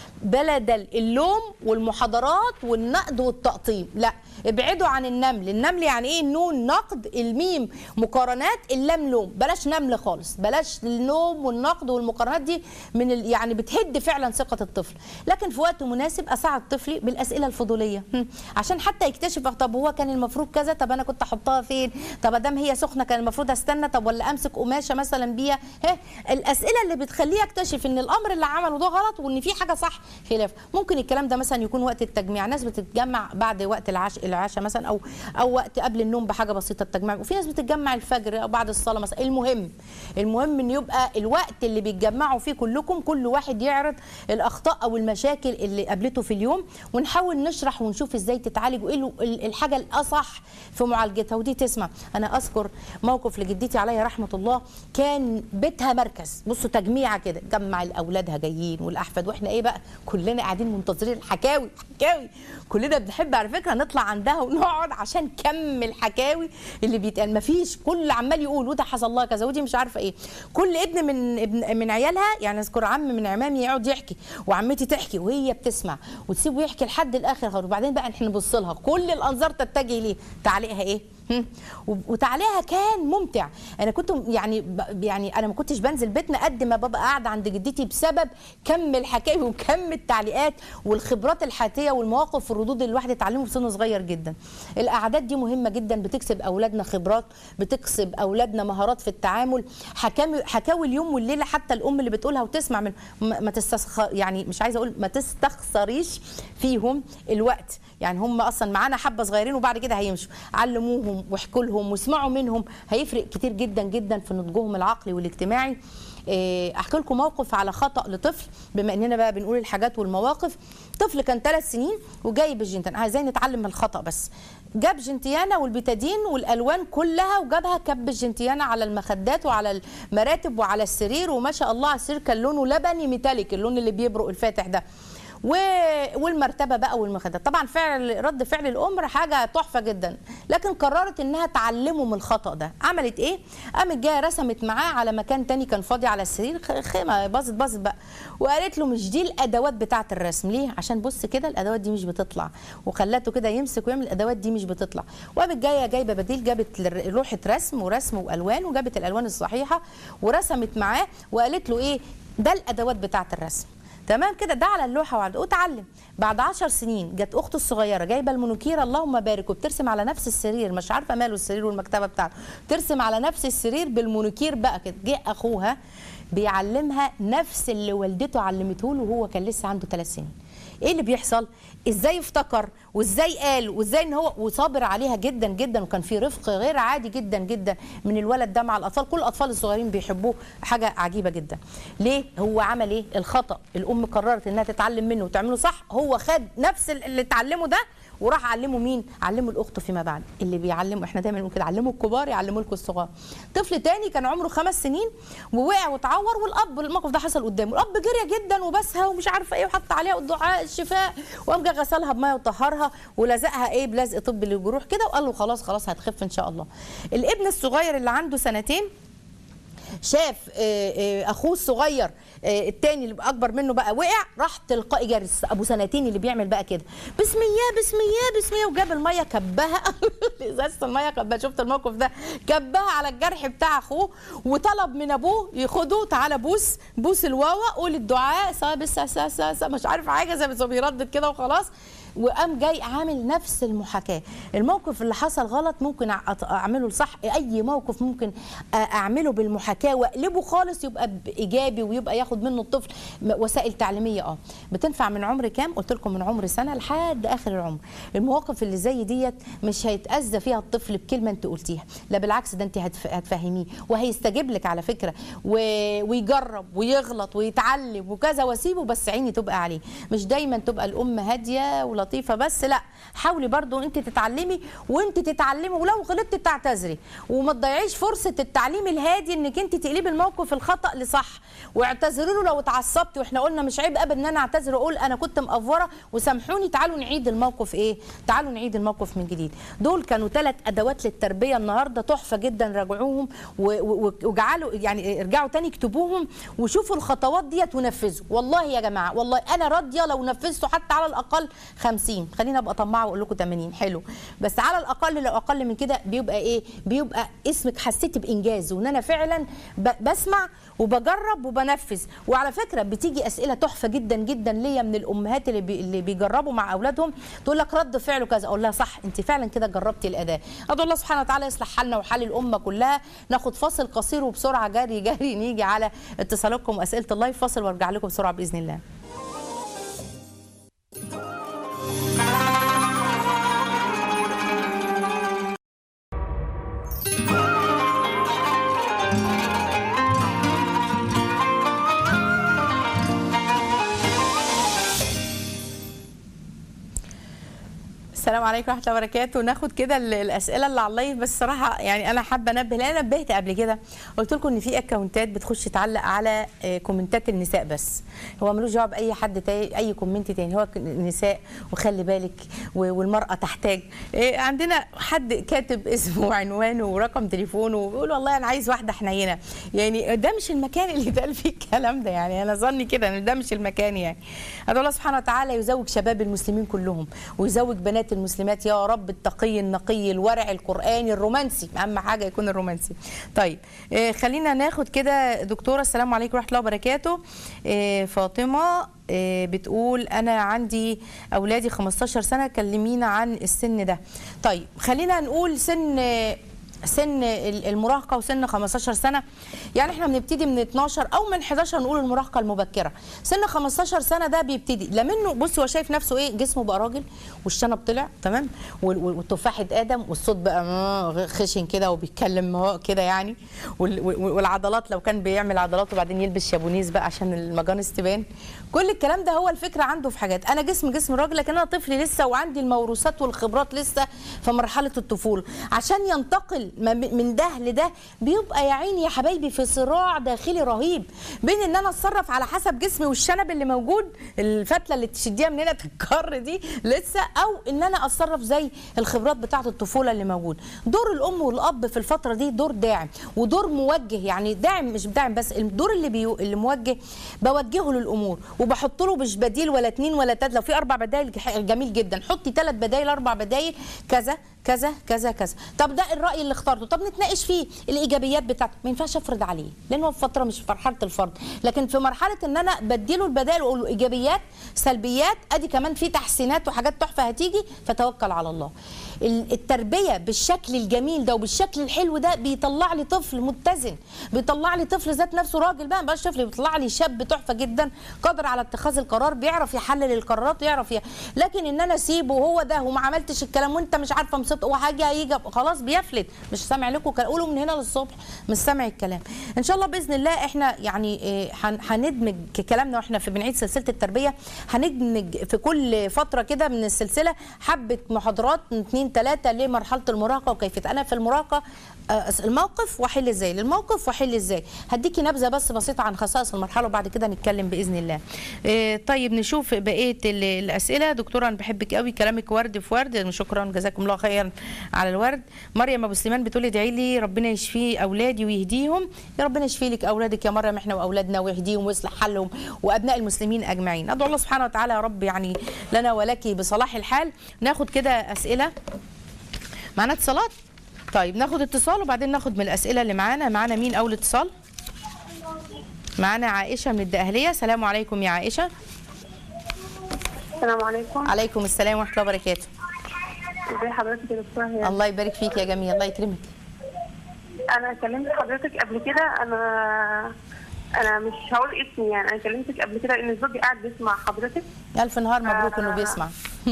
بلد اللوم والمحاضرات والنقد والتقطيم لا ابعدوا عن النمل النمل يعني ايه النون نقد الميم مقارنات اللام لوم بلاش نمل خالص بلاش اللوم والنقد والمقارنات دي من ال... يعني بتهد فعلا ثقه الطفل لكن في وقت مناسب اساعد طفلي بالاسئله الفضوليه هم. عشان حتى يكتشف طب هو كان المفروض كذا طب انا كنت احطها فين طب ادام هي سخنه كان المفروض استنى طب ولا امسك قماشه مثلا بيها ها الاسئله اللي بتخليه يكتشف ان الامر اللي عمله ده غلط وان في حاجه صح خلاف ممكن الكلام ده مثلا يكون وقت التجميع ناس بتتجمع بعد وقت العش... العشاء مثلا او او وقت قبل النوم بحاجه بسيطه التجمع وفي ناس بتتجمع الفجر او بعد الصلاه مثلا المهم المهم ان يبقى الوقت اللي بيتجمعوا فيه كلكم كل واحد يعرض الاخطاء او المشاكل اللي قابلته في اليوم ونحاول نشرح ونشوف ازاي تتعالج وايه ال- الحاجه الاصح في معالجتها ودي تسمع انا اذكر موقف لجدتي عليها رحمه الله كان بيتها مركز بصوا تجميعه كده جمع الاولادها جايين والاحفاد واحنا ايه بقى كلنا قاعدين منتظرين الحكاوي حكاوي كلنا بنحب على فكره نطلع عندها ونقعد عشان كم الحكاوي اللي بيتقال مفيش كل عمال يقول وده حصل لها كذا ودي مش عارفه ايه كل ابن من ابن من عيالها يعني اذكر عم من عمامي يقعد يحكي وعمتي تحكي وهي بتسمع وتسيبه يحكي لحد الاخر خالص وبعدين بقى احنا نبص لها كل الانظار تتجه ليه تعليقها ايه هم؟ وتعليقها كان ممتع انا كنت يعني ب- يعني انا ما كنتش بنزل بيتنا قد ما ببقى قاعده عند جدتي بسبب كم الحكاوي وكم التعليقات والخبرات الحياتيه والمواقف والردود اللي الواحد اتعلمه في سن صغير جدا الاعداد دي مهمه جدا بتكسب اولادنا خبرات بتكسب اولادنا مهارات في التعامل حكاوي حكاوي اليوم والليله حتى الام اللي بتقولها وتسمع من ما ما تستخ يعني مش عايزه اقول ما تستخسريش فيهم الوقت يعني هم اصلا معانا حبه صغيرين وبعد كده هيمشوا علموهم واحكوا لهم واسمعوا منهم هيفرق كتير جدا جدا في نضجهم العقلي والاجتماعي إيه، احكي لكم موقف على خطا لطفل بما اننا بقى بنقول الحاجات والمواقف طفل كان ثلاث سنين وجايب الجنتان عايزين نتعلم من الخطا بس جاب جنتيانا والبيتادين والالوان كلها وجابها كب الجنتيانا على المخدات وعلى المراتب وعلى السرير وما شاء الله على السرير كان لونه لبني ميتاليك اللون اللي بيبرق الفاتح ده و... والمرتبه بقى والمخدات طبعا فعل رد فعل الام حاجه تحفه جدا لكن قررت انها تعلمه من الخطا ده عملت ايه قامت جايه رسمت معاه على مكان تاني كان فاضي على السرير خ- خيمه باظت باظت بقى وقالت له مش دي الادوات بتاعه الرسم ليه عشان بص كده الادوات دي مش بتطلع وخلته كده يمسك ويعمل الادوات دي مش بتطلع وقامت جايه جايبه بديل جابت لر- لوحه رسم ورسم والوان وجابت الالوان الصحيحه ورسمت معاه وقالت له ايه ده الادوات بتاعه الرسم تمام كده ده على اللوحه وعلى وتعلم بعد عشر سنين جت اخته الصغيره جايبه المونوكير اللهم بارك وبترسم على نفس السرير مش عارفه ماله السرير والمكتبه بتاعته ترسم على نفس السرير بالمونوكير بقى كده جه اخوها بيعلمها نفس اللي والدته علمته له وهو كان لسه عنده ثلاث سنين ايه اللي بيحصل ازاي افتكر وازاي قال وازاي ان هو وصابر عليها جدا جدا وكان في رفق غير عادي جدا جدا من الولد ده مع الاطفال كل الاطفال الصغيرين بيحبوه حاجه عجيبه جدا ليه هو عمل ايه الخطا الام قررت انها تتعلم منه وتعمله صح هو خد نفس اللي اتعلمه ده وراح علمه مين علمه الاخت فيما بعد اللي بيعلمه احنا دايما نقول كده علموا الكبار يعلموا لكم الصغار طفل تاني كان عمره خمس سنين ووقع واتعور والاب الموقف ده حصل قدامه الاب جري جدا وبسها ومش عارفه ايه وحط عليها دعاء الشفاء وقام جه غسلها بميه وطهرها ولزقها ايه بلزق طبي للجروح كده وقال له خلاص خلاص هتخف ان شاء الله الابن الصغير اللي عنده سنتين شاف آه، آه، اخوه الصغير آه، التاني اللي اكبر منه بقى وقع راح تلقائي جري ابو سنتين اللي بيعمل بقى كده بسم الله بسم الله بسم الله وجاب الميه كبها ازازه الميه كبها شفت الموقف ده كبها على الجرح بتاع اخوه وطلب من ابوه ياخده تعالى بوس بوس الواوا قول الدعاء سا بس سا سا سا مش عارف حاجه زي ما بيردد كده وخلاص وقام جاي عامل نفس المحاكاه الموقف اللي حصل غلط ممكن أع- اعمله صح اي موقف ممكن أ- اعمله بالمحاكاه واقلبه خالص يبقى ايجابي ويبقى ياخد منه الطفل م- وسائل تعليميه اه بتنفع من عمر كام قلت لكم من عمر سنه لحد اخر العمر المواقف اللي زي ديت مش هيتاذى فيها الطفل بكلمه انت قلتيها لا بالعكس ده انت هتف- هتفهميه وهيستجيب لك على فكره و... ويجرب ويغلط ويتعلم وكذا واسيبه بس عيني تبقى عليه مش دايما تبقى الام هاديه لطيفه بس لا حاولي برضو انت تتعلمي وانت تتعلمي ولو غلطتي تعتذري وما تضيعيش فرصه التعليم الهادي انك انت تقلبي الموقف الخطا لصح واعتذري له لو اتعصبتي واحنا قلنا مش عيب ابدا ان انا اعتذر واقول انا كنت مقفوره وسامحوني تعالوا نعيد الموقف ايه تعالوا نعيد الموقف من جديد دول كانوا ثلاث ادوات للتربيه النهارده تحفه جدا راجعوهم و- و- وجعلوا يعني ارجعوا تاني اكتبوهم وشوفوا الخطوات ديت ونفذوا والله يا جماعه والله انا راضيه لو نفذتوا حتى على الاقل 50 خلينا ابقى طماعه واقول لكم 80 حلو بس على الاقل لو اقل من كده بيبقى ايه بيبقى اسمك حسيتي بانجاز وان انا فعلا ب- بسمع وبجرب وبنفذ وعلى فكره بتيجي اسئله تحفه جدا جدا ليا من الامهات اللي, بي اللي بيجربوا مع اولادهم تقول لك رد فعله كذا اقول لها صح انت فعلا كده جربتي الاداء ادعو الله سبحانه وتعالى يصلح حالنا وحال الامه كلها ناخد فاصل قصير وبسرعه جري جري نيجي على اتصالاتكم واسئله اللايف فاصل وارجع لكم بسرعه باذن الله السلام عليكم ورحمه الله وبركاته ناخد كده ال- الاسئله اللي على اللايف بس صراحه يعني انا حابه انبه لان انا نبهت قبل كده قلت لكم ان في اكونتات بتخش تعلق على آه، كومنتات النساء بس هو ملوش دعوه باي حد تاني اي كومنت تاني هو ك- نساء وخلي بالك و- والمراه تحتاج آه، عندنا حد كاتب اسمه وعنوانه ورقم تليفونه وبيقول والله انا عايز واحده حنينه يعني ده مش المكان اللي يتقال فيه الكلام ده يعني انا ظني كده ان ده مش المكان يعني ادعو الله سبحانه وتعالى يزوج شباب المسلمين كلهم ويزوج بنات المسلمات يا رب التقي النقي الورع القراني الرومانسي اهم حاجه يكون الرومانسي طيب آه، خلينا ناخد كده دكتوره السلام عليكم ورحمه الله وبركاته آه، فاطمه آه، بتقول انا عندي اولادي 15 سنه كلمينا عن السن ده طيب خلينا نقول سن آه، سن ال- المراهقه وسن 15 سنه يعني احنا بنبتدي من 12 او من 11 نقول المراهقه المبكره سن 15 سنه ده بيبتدي لا منه بص هو شايف نفسه ايه جسمه بقى راجل والشنب طلع تمام وال- وال- والتفاح اتقدم والصوت بقى آه خشن كده وبيتكلم هو كده يعني وال- وال- والعضلات لو كان بيعمل عضلات وبعدين يلبس شابونيز بقى عشان المجانس تبان كل الكلام ده هو الفكره عنده في حاجات انا جسم جسم راجل لكن انا طفل لسه وعندي الموروثات والخبرات لسه في مرحله الطفوله عشان ينتقل ما ب- من ده لده بيبقى يا عيني يا حبايبي في صراع داخلي رهيب بين ان انا اتصرف على حسب جسمي والشنب اللي موجود الفتله اللي تشديها من هنا تتكر دي لسه او ان انا اتصرف زي الخبرات بتاعه الطفوله اللي موجود دور الام والاب في الفتره دي دور داعم ودور موجه يعني داعم مش داعم بس الدور اللي بيو اللي موجه بوجهه للامور وبحط له مش بديل ولا اتنين ولا تلاته لو في اربع بدايل جح- جميل جدا حطي ثلاث بدايل اربع بدايل كذا كذا كذا كذا طب ده الراي اللي اخترته طب نتناقش فيه الايجابيات بتاعته ما ينفعش افرض عليه لان هو في فتره مش في مرحله الفرض لكن في مرحله ان انا بديله البدائل واقول له ايجابيات سلبيات ادي كمان في تحسينات وحاجات تحفه هتيجي فتوكل على الله ال- التربيه بالشكل الجميل ده وبالشكل الحلو ده بيطلع لي طفل متزن بيطلع لي طفل ذات نفسه راجل بقى مبقاش طفل بيطلع لي شاب تحفه جدا قادر على اتخاذ القرار بيعرف يحلل القرارات ويعرف ي... لكن ان انا اسيبه وهو ده وما عملتش الكلام وانت مش عارفه مصدق وحاجه هيجي خلاص بيفلت مش سامع لكم كلام قولوا من هنا للصبح مش سامع الكلام ان شاء الله باذن الله احنا يعني إيه، هن- هندمج كلامنا واحنا في بنعيد سلسله التربيه هندمج في كل فتره كده من السلسله حبه محاضرات اتنين ثلاثه لمرحله المراهقه وكيفيه انا في المراهقه آه، الموقف واحل ازاي للموقف واحل ازاي هديكي نبذه بس بسيطه عن خصائص المرحله وبعد كده نتكلم باذن الله إيه، طيب نشوف بقيه ال- الاسئله دكتوره انا بحبك قوي كلامك ورد في ورد شكرا جزاكم الله خيرا على الورد مريم ابو سليمان بتقول ادعي لي ربنا يشفي اولادي ويهديهم يا ربنا يشفي لك اولادك يا مريم احنا واولادنا ويهديهم ويصلح حالهم وابناء المسلمين اجمعين ادعو الله سبحانه وتعالى يا رب يعني لنا ولك بصلاح الحال ناخد كده اسئله معانا اتصالات طيب ناخد اتصال وبعدين ناخد من الاسئله اللي معانا معانا مين اول اتصال معانا عائشه من الدقهليه السلام عليكم يا عائشه السلام عليكم عليكم السلام ورحمه الله وبركاته ازي حضرتك يا دكتوره هي الله يبارك فيك يا جميل الله يكرمك انا كلمت حضرتك قبل كده انا انا مش هقول اسمي يعني انا كلمتك قبل كده ان زوجي قاعد بيسمع حضرتك الف نهار مبروك انه آه. بيسمع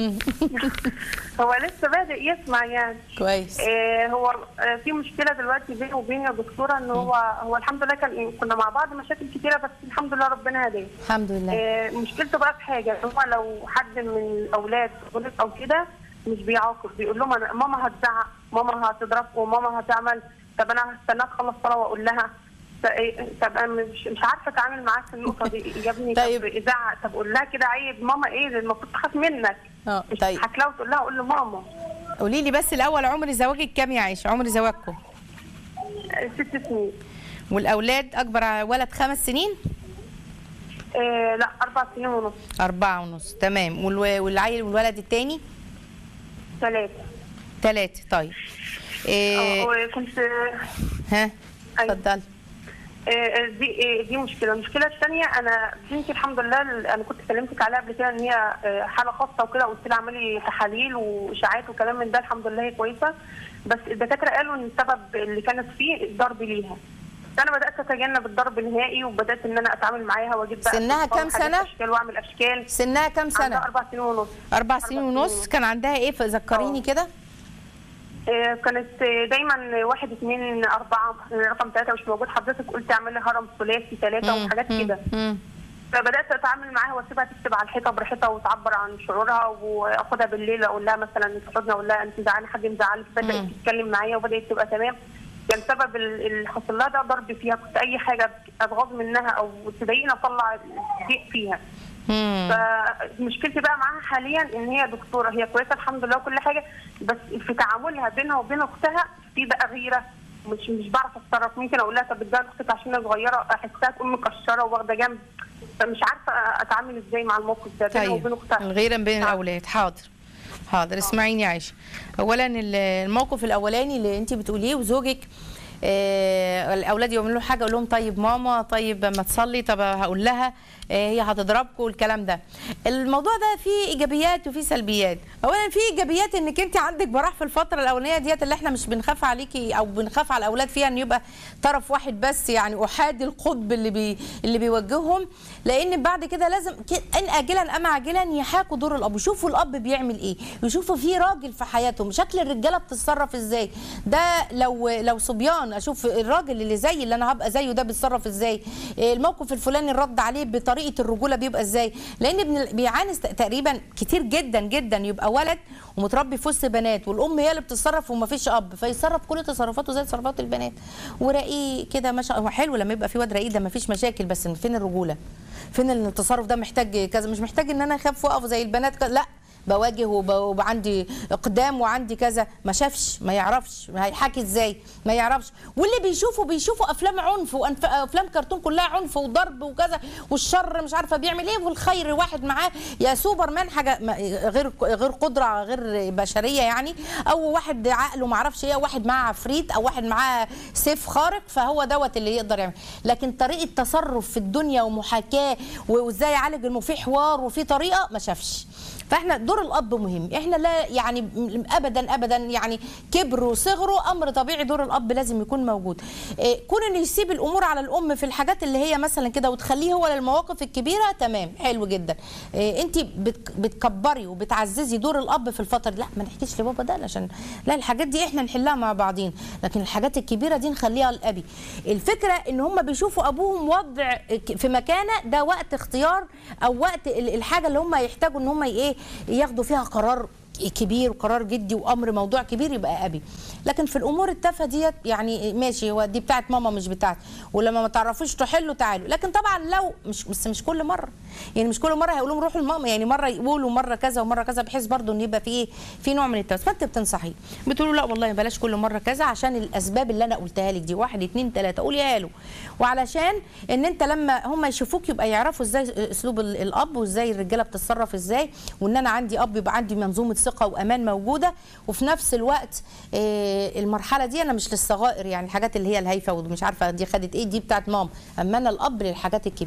هو لسه بادئ يسمع يعني كويس آه هو آه في مشكله دلوقتي بيني وبين يا دكتوره ان هو هو الحمد لله كان كنا مع بعض مشاكل كتيره بس الحمد لله ربنا هداه الحمد لله آه، مشكلته بقى في حاجه ان هو لو حد من الاولاد غلط او كده مش بيعاقب بيقول لهم أنا ماما هتزعق ماما هتضربكم ماما هتعمل طب انا هستناها تخلص صلاه واقول لها ط- إيه- طب انا مش مش عارفه اتعامل معاك في النقطه دي يا ابني طيب. طب زعق طب قول لها كده عيب ماما ايه ده المفروض تخاف منك اه مش طيب تضحك لها وتقول لها قول له ماما قولي لي بس الاول عمر زواجك كام يا عيشه عمر زواجكم آه، ست سنين والاولاد اكبر ولد خمس سنين آه لا اربع سنين ونص أربعة ونص تمام والو- والعيل والولد التاني ثلاثه ثلاثة طيب إيه وكنت ها أيوة. اتفضل آه، دي آه، دي مشكله المشكله الثانيه انا بنتي الحمد لله انا كنت كلمتك عليها قبل كده ان هي آه، حاله خاصه وكده قلت لها اعملي تحاليل واشاعات وكلام من ده الحمد لله هي كويسه بس الدكاتره قالوا ان السبب اللي كانت فيه الضرب ليها فانا بدات اتجنب الضرب نهائي وبدات ان انا اتعامل معاها واجيب بقى سنها أطفال كام وحاجات سنة؟ اشكال واعمل اشكال سنها كام عندها سنة؟ اربع سنين ونص أربع سنين ونص كان عندها إيه فذكريني اه. كده آه، كانت آه، دايما واحد اثنين اربعه رقم ثلاثه مش موجود حضرتك قلت اعمل لي هرم ثلاثي ثلاثه مم، وحاجات مم، كده مم. فبدات اتعامل معاها واسيبها تكتب على الحيطه براحتها وتعبر عن شعورها واخدها بالليل اقول لها مثلا في حضنها اقول لها انت زعلانه حد مزعلك بدات مم. تتكلم معايا وبدات تبقى تمام كان سبب ال- اللي حصل لها ده ضرب فيها كنت اي حاجه اتغاظ منها او تضايقني اطلع الضيق فيها مم. فمشكلتي بقى معاها حاليا ان هي دكتوره هي كويسه الحمد لله وكل حاجه بس في تعاملها بينها وبين اختها في بقى غيره مش مش بعرف اتصرف ممكن اقول لها طب اديها لاختك عشان هي صغيره احسها تقوم مكشره واخده جنب فمش عارفه اتعامل ازاي مع الموقف ده بينها وبين طيب اختها الغيرة بين آه. الأولاد حاضر حاضر اسمعيني يا عائشة أولا ال- الموقف الأولاني اللي أنت بتقوليه وزوجك آه الأولاد يعملوا له حاجة أقول لهم طيب ماما طيب ما تصلي طب هقول لها آه هي هتضربكم والكلام ده الموضوع ده فيه إيجابيات وفيه سلبيات أولا فيه إيجابيات إنك أنت عندك براح في الفترة الأولانية ديت اللي إحنا مش بنخاف عليكي أو بنخاف على الأولاد فيها إن يبقى طرف واحد بس يعني أحادي القطب اللي بي اللي بيوجههم لأن بعد كده لازم ك- إن آجلا أم عاجلا يحاكوا دور الأب يشوفوا الأب بيعمل إيه يشوفوا في راجل في حياتهم شكل الرجالة بتتصرف إزاي ده لو لو صبيان أشوف الراجل اللي زي اللي أنا هبقى زيه ده بيتصرف إزاي إيه الموقف الفلاني الرد عليه بطريقة الرجولة بيبقى إزاي لأن ابن بيعاني است- تقريبا كتير جدا جدا يبقى ولد ومتربي في وسط بنات والأم هي اللي بتصرف ومفيش أب فيتصرف كل تصرفاته زي تصرفات البنات ورقيق كده ما شاء هو حلو لما يبقى في واد رقيق ده مفيش مشاكل بس فين الرجولة فين إن التصرف ده محتاج كذا مش محتاج ان انا اخاف واقف زي البنات كذا لا بواجه وب- وعندي اقدام وعندي كذا ما شافش ما يعرفش ما هيحكي ازاي ما يعرفش واللي بيشوفوا بيشوفوا افلام عنف وافلام كرتون كلها عنف وضرب وكذا والشر مش عارفه بيعمل ايه والخير واحد معاه يا سوبرمان حاجه ما- غير غير قدره غير بشريه يعني او واحد عقله ما اعرفش ايه واحد معاه عفريت او واحد معاه سيف خارق فهو دوت اللي يقدر يعمل لكن طريقه تصرف في الدنيا ومحاكاه وازاي يعالج الم- في حوار وفي طريقه ما شافش فاحنا دور الاب مهم احنا لا يعني م- ابدا ابدا يعني كبروا صغروا امر طبيعي دور الاب لازم يكون موجود إيه، كون انه يسيب الامور على الام في الحاجات اللي هي مثلا كده وتخليه هو للمواقف الكبيره تمام حلو جدا إيه، انت بتك- بتكبري وبتعززي دور الاب في الفتره دي. لا ما نحكيش لبابا ده عشان لا الحاجات دي احنا نحلها مع بعضين لكن الحاجات الكبيره دي نخليها لابي الفكره ان هم بيشوفوا ابوهم وضع ك- في مكانه ده وقت اختيار او وقت ال- الحاجه اللي هم يحتاجوا ان هم ايه ياخدوا فيها قرار كبير وقرار جدي وامر موضوع كبير يبقى ابي لكن في الامور التافهه ديت يعني ماشي هو دي بتاعت ماما مش بتاعتي ولما ما تعرفوش تحلوا تعالوا لكن طبعا لو مش بس مش كل مره يعني مش كل مره هيقولوا لهم روحوا لماما يعني مره يقولوا مره كذا ومره كذا بحيث برضو ان يبقى في ايه في نوع من التوازن فانت بتنصحيه بتقولوا لا والله بلاش كل مره كذا عشان الاسباب اللي انا قلتها لك دي واحد اتنين تلاته قوليها له وعلشان ان انت لما هم يشوفوك يبقى يعرفوا ازاي اسلوب ال- الاب وازاي الرجاله بتتصرف ازاي وان انا عندي اب يبقى عندي منظومه ثقه وامان موجوده وفي نفس الوقت آه، المرحله دي انا مش للصغائر يعني الحاجات اللي هي الهايفه ومش عارفه دي خدت ايه دي بتاعت ماما اما انا الاب للحاجات الكبيره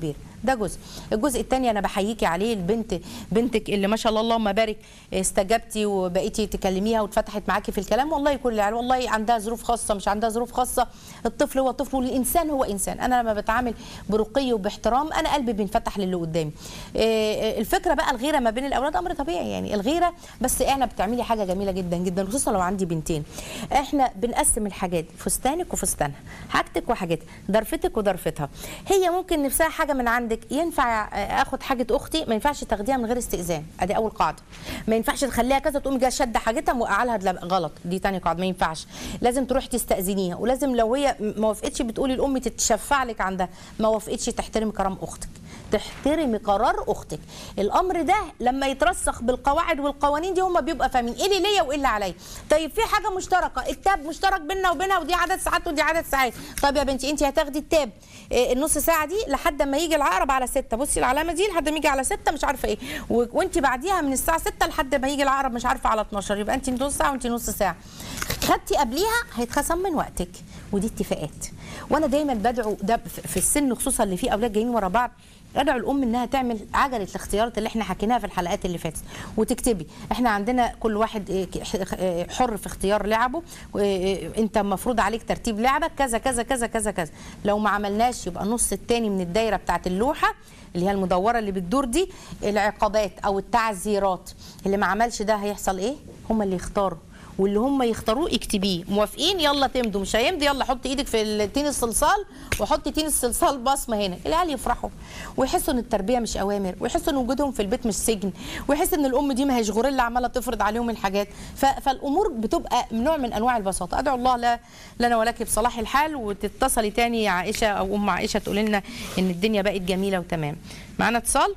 ده جزء الجزء الثاني انا بحييكي عليه البنت بنتك اللي ما شاء الله اللهم بارك استجبتي وبقيتي تكلميها واتفتحت معاكي في الكلام والله كل يعني والله عندها ظروف خاصه مش عندها ظروف خاصه الطفل هو طفل والانسان هو انسان انا لما بتعامل برقي وباحترام انا قلبي بينفتح للي قدامي إيه، الفكره بقى الغيره ما بين الاولاد امر طبيعي يعني الغيره بس احنا بتعملي حاجه جميله جدا جدا خصوصا لو عندي بنتين احنا بنقسم الحاجات فستانك وفستانها حاجتك وحاجتها ضرفتك وضرفتها هي ممكن نفسها حاجه من عندك ينفع اخد حاجه اختي ما ينفعش تاخديها من غير استئذان ادي اول قاعده ما ينفعش تخليها كذا تقوم جايه شاده حاجتها موقعه لها دلاب- غلط دي تاني قاعده ما ينفعش لازم تروحي تستاذنيها ولازم لو هي ما وافقتش بتقولي لامي تتشفع لك عندها ما وافقتش تحترمي كرام اختك تحترمي قرار اختك الامر ده لما يترسخ بالقواعد والقوانين دي هم بيبقى فاهمين ايه اللي ليا وايه اللي عليا طيب في حاجه مشتركه التاب مشترك بيننا وبينها ودي عدد ساعات ودي عدد ساعات طب يا بنتي انت هتاخدي التاب إيه، النص ساعه دي لحد ما يجي العقرب على ستة بصي العلامه دي لحد ما يجي على ستة مش عارفه ايه و- وانت بعديها من الساعه 6 لحد ما يجي العقرب مش عارفه على 12 يبقى انت نص ساعه وانت نص ساعه خدتي قبليها هيتخصم من وقتك ودي اتفاقات وانا دايما بدعو ده في- في السن خصوصا اللي فيه اولاد جايين ورا بعض ادعو الام انها تعمل عجله الاختيارات اللي احنا حكيناها في الحلقات اللي فاتت وتكتبي احنا عندنا كل واحد إيه، ك- إيه، حر في اختيار لعبه إيه، انت المفروض عليك ترتيب لعبك كذا كذا كذا كذا كذا لو ما عملناش يبقى النص الثاني من الدايره بتاعت اللوحه اللي هي المدوره اللي بتدور دي العقابات او التعزيرات اللي ما عملش ده هيحصل ايه هم اللي يختاروا واللي هم يختاروه اكتبيه موافقين يلا تمضوا مش هيمضي يلا حط ايدك في التين الصلصال وحط تين الصلصال بصمه هنا العيال يفرحوا ويحسوا ان التربيه مش اوامر ويحسوا ان وجودهم في البيت مش سجن ويحس ان الام دي ما هيش غوريلا عماله تفرض عليهم الحاجات ف- فالامور بتبقى نوع من انواع البساطه ادعو الله لا لنا ولك بصلاح الحال وتتصلي تاني يا عائشه او ام عائشه تقول لنا ان الدنيا بقت جميله وتمام معانا اتصال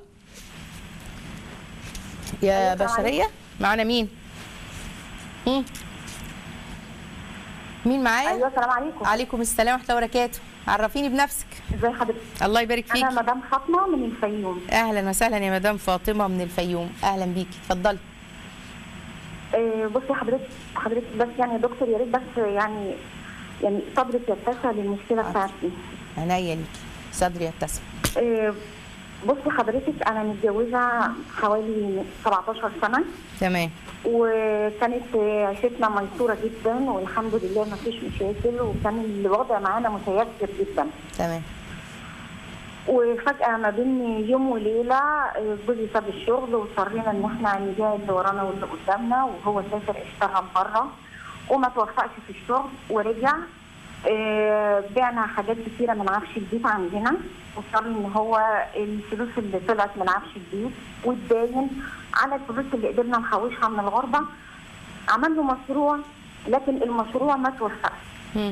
يا السلام بشريه معانا مين مم. مين معايا ايوه السلام عليكم عليكم السلام ورحمه الله وبركاته عرفيني بنفسك ازي حضرتك الله يبارك فيك انا مدام فاطمه من الفيوم اهلا وسهلا يا مدام فاطمه من الفيوم اهلا بيكي اتفضلي آه، بصي حضرتك حضرتك بس يعني يا دكتور يا ريت بس يعني يعني صدرك يتسع للمشكله بتاعتي عينيا ليكي صدري يتسع آه، بصي حضرتك انا متجوزه حوالي 17 سنه تمام وكانت آه، عيشتنا ميسوره جدا والحمد لله ما فيش مشاكل وكان الوضع معانا متيسر جدا تمام وفجأة ما بين يوم وليلة آه، جوزي ساب الشغل واضطرينا ان احنا نبيع اللي ورانا واللي قدامنا وهو سافر اشتغل بره وما توفقش في الشغل ورجع آه، بعنا حاجات كتيرة من عفش البيت عندنا واضطر ان هو الفلوس اللي طلعت من عفش البيت واتداين على الفلوس اللي قدرنا نحوشها من الغربة عمل له مشروع لكن المشروع ما توفقش مم.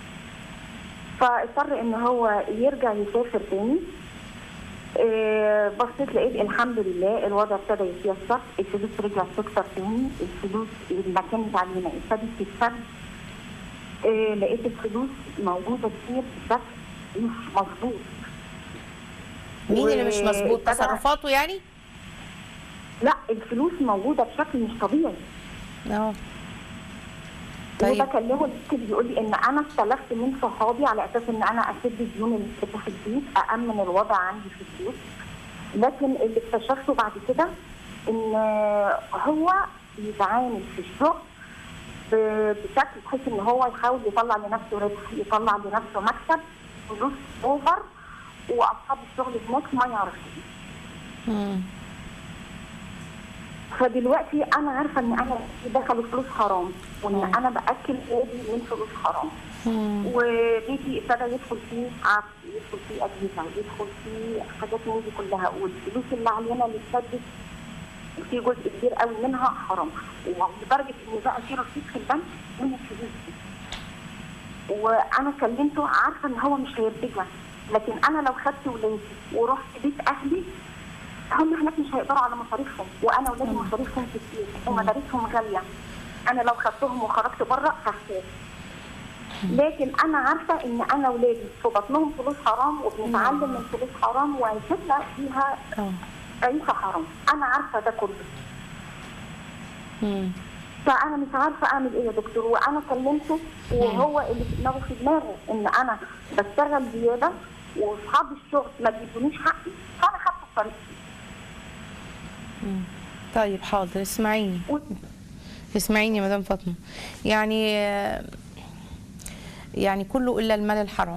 فاضطر ان هو يرجع يسافر تاني آه، بصيت لقيت الحمد لله الوضع ابتدى يتيسر الفلوس رجعت تكتر تاني الفلوس اللي كانت علينا ابتدت تتسد آه، لقيت الفلوس موجوده كتير بشكل مش مظبوط مين اللي مش مظبوط وابتدى- تصرفاته يعني لا الفلوس موجوده بشكل مش طبيعي اه طيب. طيب وبكلمه الدكتور بيقول لي ان انا استلفت من صحابي على اساس ان انا اسد الديون اللي كانت في البيت امن الوضع عندي في البيت لكن اللي اكتشفته بعد كده ان هو بيتعامل في الشغل ب- بشكل بحيث ان هو يحاول يطلع لنفسه ربح يطلع لنفسه مكسب فلوس اوفر واصحاب الشغل هناك ما يعرفوش مم. فدلوقتي انا عارفه ان انا دخلوا فلوس حرام وان انا باكل اولادي من فلوس حرام مم. وبيتي ابتدى يدخل فيه عفش يدخل فيه اجهزه يدخل فيه حاجات من دي كلها والفلوس اللي علينا اللي اتسدت في جزء كبير قوي منها حرام ولدرجه ان بقى في رصيد في البنك من الفلوس دي وانا كلمته عارفه ان هو مش هيرتجع لكن انا لو خدت ولادي ورحت بيت اهلي هم هناك مش هيقدروا على مصاريفهم وانا ولادي مصاريفهم كتير ومدارسهم غاليه انا لو خدتهم وخرجت بره هخسر لكن انا عارفه ان انا ولادي في بطنهم فلوس حرام وبنتعلم من فلوس حرام وعيشتنا فيها اه عيشه حرام انا عارفه ده كله مم. فانا مش عارفه اعمل ايه يا دكتور وانا كلمته وهو اللي في دماغه في دماغه ان انا بشتغل زياده واصحاب الشغل ما بيدونيش حقي فانا خدت الطريق طيب حاضر اسمعيني و- اسمعيني يا مدام فاطمه يعني يعني كله الا المال الحرام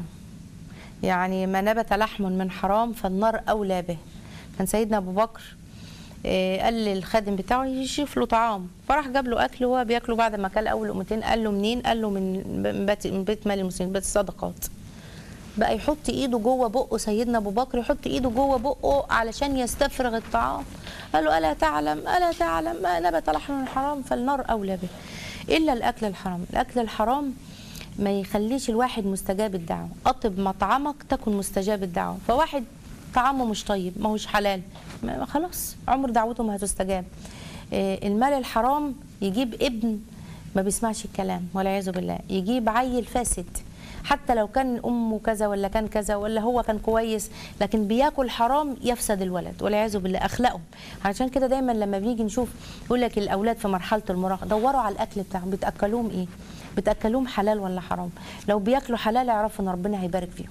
يعني ما نبت لحم من حرام فالنار اولى به كان سيدنا ابو بكر آه، قال للخادم بتاعه يشوف له طعام فراح جاب له اكل وهو بياكله بعد ما كل اول لقمتين قال له منين قال له من من بيت, من بيت مال المسلمين بيت الصدقات بقى يحط ايده جوه بقه سيدنا ابو بكر يحط ايده جوه بقه علشان يستفرغ الطعام قال له الا تعلم الا تعلم ما نبت لحم من حرام فالنار اولى به الا الاكل الحرام الاكل الحرام ما يخليش الواحد مستجاب الدعوه اطب مطعمك تكن مستجاب الدعوه فواحد طعامه مش طيب ما هوش حلال ما خلاص عمر دعوته ما هتستجاب آه، المال الحرام يجيب ابن ما بيسمعش الكلام والعياذ بالله يجيب عيل فاسد حتى لو كان امه كذا ولا كان كذا ولا هو كان كويس لكن بياكل حرام يفسد الولد والعياذ بالله اخلاقهم عشان كده دايما لما بنيجي نشوف يقول لك الاولاد في مرحله المراهقه دوروا على الاكل بتاعهم بتاكلوهم ايه بتاكلوهم حلال ولا حرام لو بياكلوا حلال اعرفوا ان ربنا هيبارك فيهم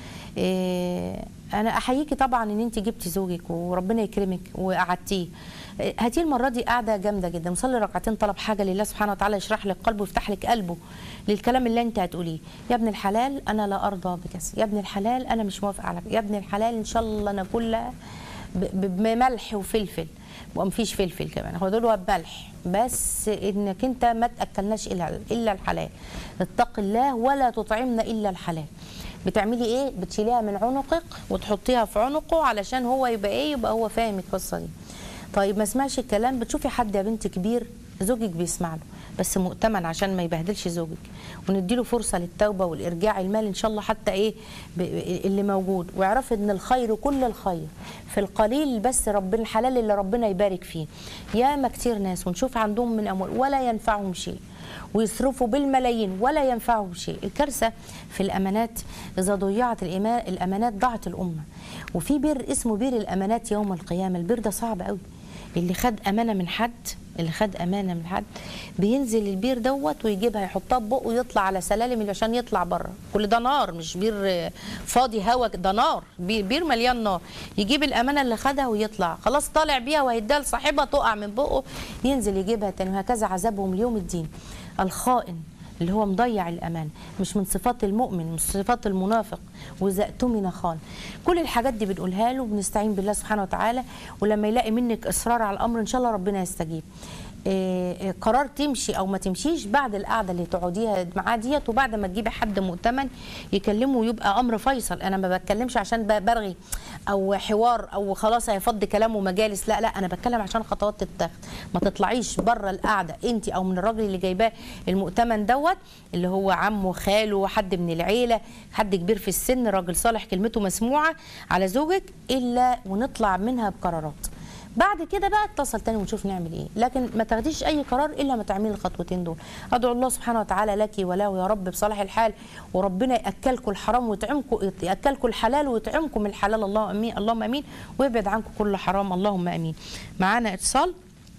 إيه، انا احييكي طبعا ان انت جبتي زوجك وربنا يكرمك وقعدتيه إيه، هاتيه المره دي قاعده جامده جدا مصلي ركعتين طلب حاجه لله سبحانه وتعالى يشرح لك قلبه ويفتح لك قلبه للكلام اللي انت هتقوليه يا ابن الحلال انا لا ارضى بكذا يا ابن الحلال انا مش موافقه على كده. يا ابن الحلال ان شاء الله ناكل ب- ب- بملح وفلفل ومفيش فلفل كمان هو دول بملح بس انك انت ما تاكلناش الا الا الحلال اتق الله ولا تطعمنا الا الحلال بتعملي ايه بتشيليها من عنقك وتحطيها في عنقه علشان هو يبقى ايه يبقى هو فاهم القصه دي طيب ما سمعش الكلام بتشوفي حد يا بنت كبير زوجك بيسمع له بس مؤتمن عشان ما يبهدلش زوجك ونديله فرصه للتوبه والارجاع المال ان شاء الله حتى ايه ب- اللي موجود واعرفي ان الخير كل الخير في القليل بس ربنا الحلال اللي ربنا يبارك فيه ياما كتير ناس ونشوف عندهم من اموال ولا ينفعهم شيء ويصرفوا بالملايين ولا ينفعهم شيء الكارثه في الامانات اذا ضيعت الإما- الامانات ضاعت الامه وفي بير اسمه بير الامانات يوم القيامه البير ده صعب قوي اللي خد امانه من حد اللي خد امانه من حد بينزل البير دوت ويجيبها يحطها في بقه ويطلع على سلالم عشان يطلع بره كل ده نار مش بير آه، فاضي هوا ده نار بير, بير مليان نار يجيب الامانه اللي خدها ويطلع خلاص طالع بيها وهيديها لصاحبها تقع من بقه ينزل يجيبها تاني وهكذا عذابهم ليوم الدين الخائن اللي هو مضيع الامان مش من صفات المؤمن مش صفات المنافق واذا اؤتمن خان كل الحاجات دي بنقولها له وبنستعين بالله سبحانه وتعالى ولما يلاقي منك اصرار على الامر ان شاء الله ربنا يستجيب إيه، إيه، قرار تمشي او ما تمشيش بعد القعده اللي تقعديها معاه ديت وبعد ما تجيبي حد مؤتمن يكلمه ويبقى امر فيصل انا ما بتكلمش عشان ب- برغي او حوار او خلاص هيفضي كلامه مجالس لا لا انا بتكلم عشان خطوات تتاخد ما تطلعيش بره القعده انت او من الراجل اللي جايباه المؤتمن دوت اللي هو عمه خاله حد من العيله حد كبير في السن راجل صالح كلمته مسموعه على زوجك الا ونطلع منها بقرارات بعد كده بقى اتصل تاني ونشوف نعمل ايه لكن ما تاخديش اي قرار الا ما تعملي الخطوتين دول ادعو الله سبحانه وتعالى لك وله يا رب بصلاح الحال وربنا ياكلكم الحرام ويطعمكم ياكلكم الحلال ويطعمكم الحلال اللهم امين اللهم امين ويبعد عنكم كل حرام اللهم امين معانا اتصال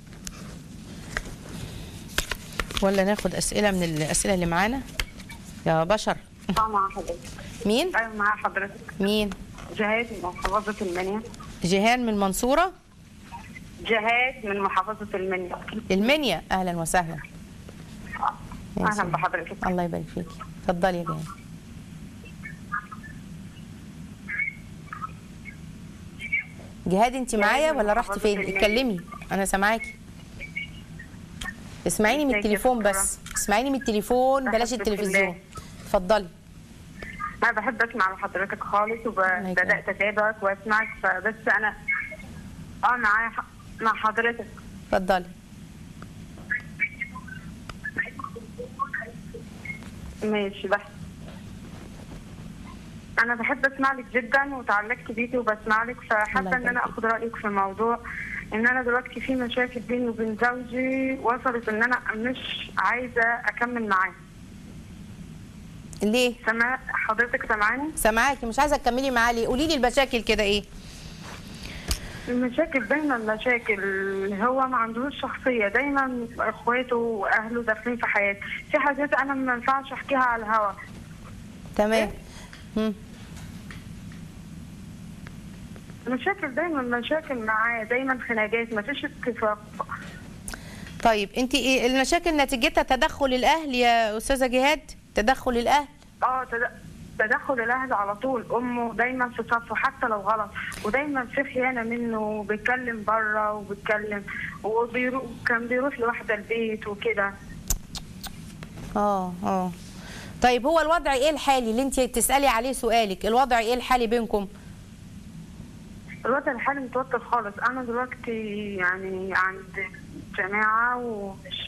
ولا ناخد اسئله من الاسئله اللي معانا يا بشر اه مع حضرتك مين ايوه مع حضرتك مين جهاد من محافظه المنيا جيهان من المنصوره جهاد من محافظه المنيا المنيا اهلا وسهلا يا اهلا سلام. بحضرتك الله يبارك فيكي اتفضلي يا جهاد جهاد انت معايا من ولا رحتي محافظة فين المنيا. اتكلمي انا سامعاكي اسمعيني من ازيك يا التليفون دكتورة؟ بس اسمعيني من التليفون بلاش بحبك التلفزيون بالله. اتفضلي انا بحب اسمع لحضرتك خالص الله يكرمك. وبدات اتابعك واسمعك فبس انا اه معايا ح- مع حضرتك اتفضلي ماشي بس انا بحب اسمع لك جدا وتعلقت بيكي وبسمع لك فحابه ان انا يبارك اخد رايك في موضوع ان انا دلوقتي في مشاكل بيني وبين زوجي وصلت ان انا مش عايزه اكمل معاه ليه سمع حضرتك سامعاني سامعاكي مش عايزه تكملي معاه ليه قولي لي المشاكل كده ايه المشاكل دايما مشاكل هو ما عندهوش شخصيه دايما اخواته واهله داخلين في حياتي في حاجات انا ما ينفعش احكيها على الهوا تمام مم. مشاكل دايما مشاكل معاه دايما خناقات مفيش اتفاق طيب انت ايه المشاكل نتيجتها تدخل الاهل يا استاذه جهاد تدخل الاهل اه تد- تدخل الاهل على طول امه دايما في صفه حتى لو غلط ودايما في خيانه منه وبيتكلم بره وبيتكلم وبيروح كان بيروح لواحده البيت وكده اه اه طيب هو الوضع ايه الحالي اللي انت تسالي عليه سؤالك الوضع ايه الحالي بينكم الوضع الحالي متوتر خالص انا دلوقتي يعني عند جماعه ومش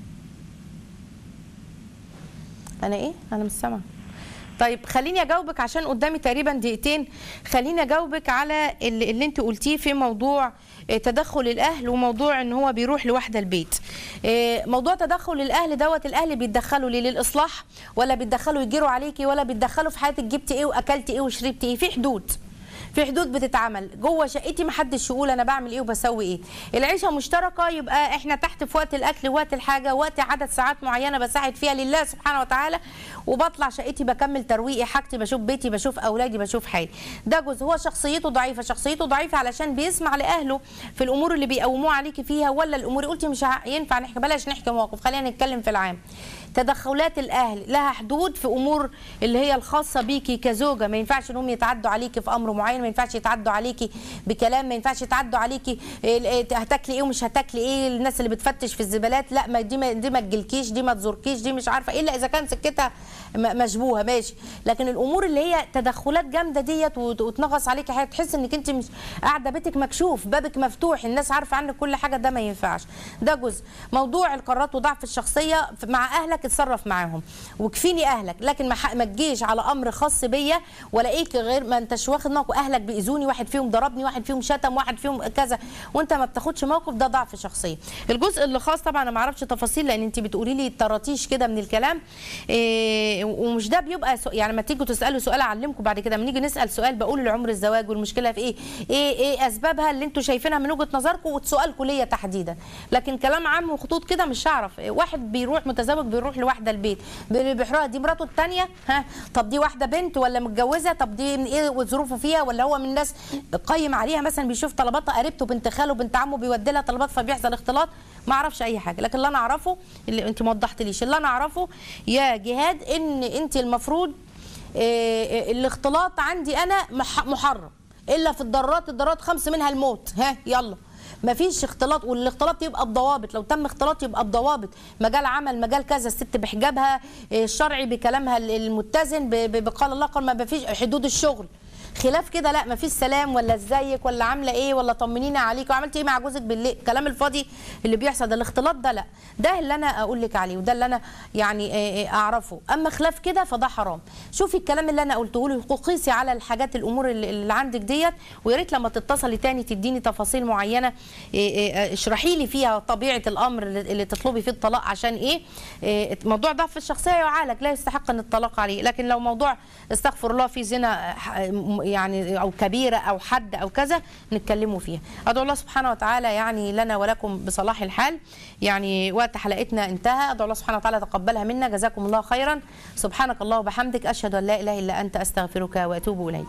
انا ايه انا مش سامعه طيب خليني اجاوبك عشان قدامي تقريبا دقيقتين خليني اجاوبك على اللي, اللي انت قلتيه في موضوع آه، تدخل الاهل وموضوع ان هو بيروح لواحده البيت آه، موضوع تدخل الاهل دوت الاهل بيتدخلوا ليه للاصلاح ولا بيتدخلوا يجيروا عليكي ولا بيتدخلوا في حياتك جبتي ايه واكلتي ايه وشربتي ايه في حدود في حدود بتتعمل جوه شقتي ما حدش يقول انا بعمل ايه وبسوي ايه العيشه مشتركه يبقى احنا تحت في وقت الاكل وقت الحاجه وقت عدد ساعات معينه بساعد فيها لله سبحانه وتعالى وبطلع شقتي بكمل ترويقي حاجتي بشوف بيتي بشوف اولادي بشوف حالي ده جزء هو شخصيته ضعيفه شخصيته ضعيفه علشان بيسمع لاهله في الامور اللي بيقوموه عليكي فيها ولا الامور قلتي مش ه- ينفع نحكي بلاش نحكي مواقف خلينا نتكلم في العام تدخلات الاهل لها حدود في امور اللي هي الخاصه بيكي كزوجه ما ينفعش انهم يتعدوا عليكي في امر معين ما ينفعش يتعدوا عليكي بكلام ما ينفعش يتعدوا عليكي ال- ال- هتاكلي ايه ومش هتاكلي ايه الناس اللي بتفتش في الزبالات لا ما دي ما دي ما تجيلكيش دي ما تزوركيش دي مش عارفه الا اذا كان سكتها م- مشبوهه ماشي لكن الامور اللي هي تدخلات جامده ديت وت- وتنغص عليكي حاجه تحس انك انت مش قاعده بيتك مكشوف بابك مفتوح الناس عارفه عنك كل حاجه ده ما ينفعش ده جزء موضوع القرارات وضعف الشخصيه ف- مع اهلك اتصرف معاهم وكفيني اهلك لكن ما ح- ما تجيش على امر خاص بيا والاقيك غير ما انتش واخد موقف اهلك باذوني واحد فيهم ضربني واحد فيهم شتم واحد فيهم كذا وانت ما بتاخدش موقف ده ضعف شخصيه الجزء اللي خاص طبعا انا ما اعرفش تفاصيل لان انت بتقولي لي طراطيش كده من الكلام إيه ومش ده بيبقى سو يعني ما تيجوا تسالوا سؤال اعلمكم بعد كده لما نيجي نسال سؤال بقول العمر الزواج والمشكله في ايه ايه ايه اسبابها اللي انتوا شايفينها من وجهه نظركم وسؤالكم ليا تحديدا لكن كلام عام وخطوط كده مش هعرف إيه، واحد بيروح متزوج بيروح لواحده البيت بي- بيحرقها دي مراته الثانيه ها طب دي واحده بنت ولا متجوزه طب دي من ايه وظروفه فيها ولا هو من الناس قيم عليها مثلا بيشوف طلباتها قريبته بنت خاله بنت عمه بيودي لها طلبات فبيحصل اختلاط ما اعرفش اي حاجه لكن اللي انا اعرفه اللي انت ما وضحتليش اللي انا اعرفه يا جهاد ان انت المفروض إيه، الاختلاط عندي انا مح- محرم الا في الضرورات الضرورات خمس منها الموت ها يلا ما فيش اختلاط والاختلاط يبقى بضوابط لو تم اختلاط يبقى بضوابط مجال عمل مجال كذا الست بحجابها إيه، الشرعي بكلامها المتزن ب- ب- بقال الله قال ما فيش حدود الشغل خلاف كده لا مفيش سلام ولا ازيك ولا عامله ايه ولا طمنينا عليك وعملت ايه مع جوزك بالليل الكلام الفاضي اللي بيحصل ده الاختلاط ده لا ده اللي انا اقول لك عليه وده اللي انا يعني آه، آه، اعرفه اما خلاف كده فده حرام شوفي الكلام اللي انا قلته له قيسي على الحاجات الامور اللي اللي عندك ديت ويا ريت لما تتصلي تاني تديني تفاصيل معينه آه، آه، اشرحي لي فيها طبيعه الامر اللي اللي تطلبي فيه الطلاق عشان ايه آه، موضوع ضعف الشخصيه يعالج لا يستحق ان الطلاق عليه لكن لو موضوع استغفر الله في زنا آه، يعني او كبيره او حد او كذا نتكلموا فيها ادعو الله سبحانه وتعالى يعني لنا ولكم بصلاح الحال يعني وقت حلقتنا انتهى ادعو الله سبحانه وتعالى يتقبلها منا جزاكم الله خيرا سبحانك الله وبحمدك اشهد ان لا اله الا انت استغفرك واتوب اليك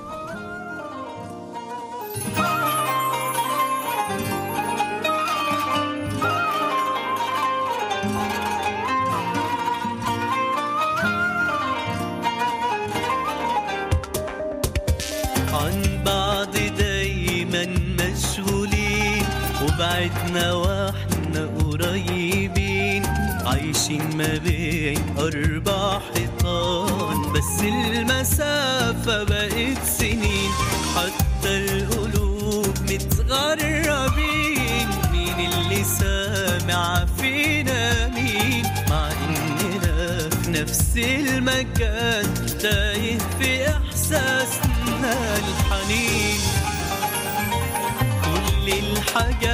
عن بعض دايما مشغولين وبعدنا واحنا قريبين عايشين ما بين أربع حيطان بس المسافة بقت سنين حتى القلوب متغربين مين اللي سامع فينا مين مع إننا في نفس المكان تايه في إحساسنا الحنين كل الحاجات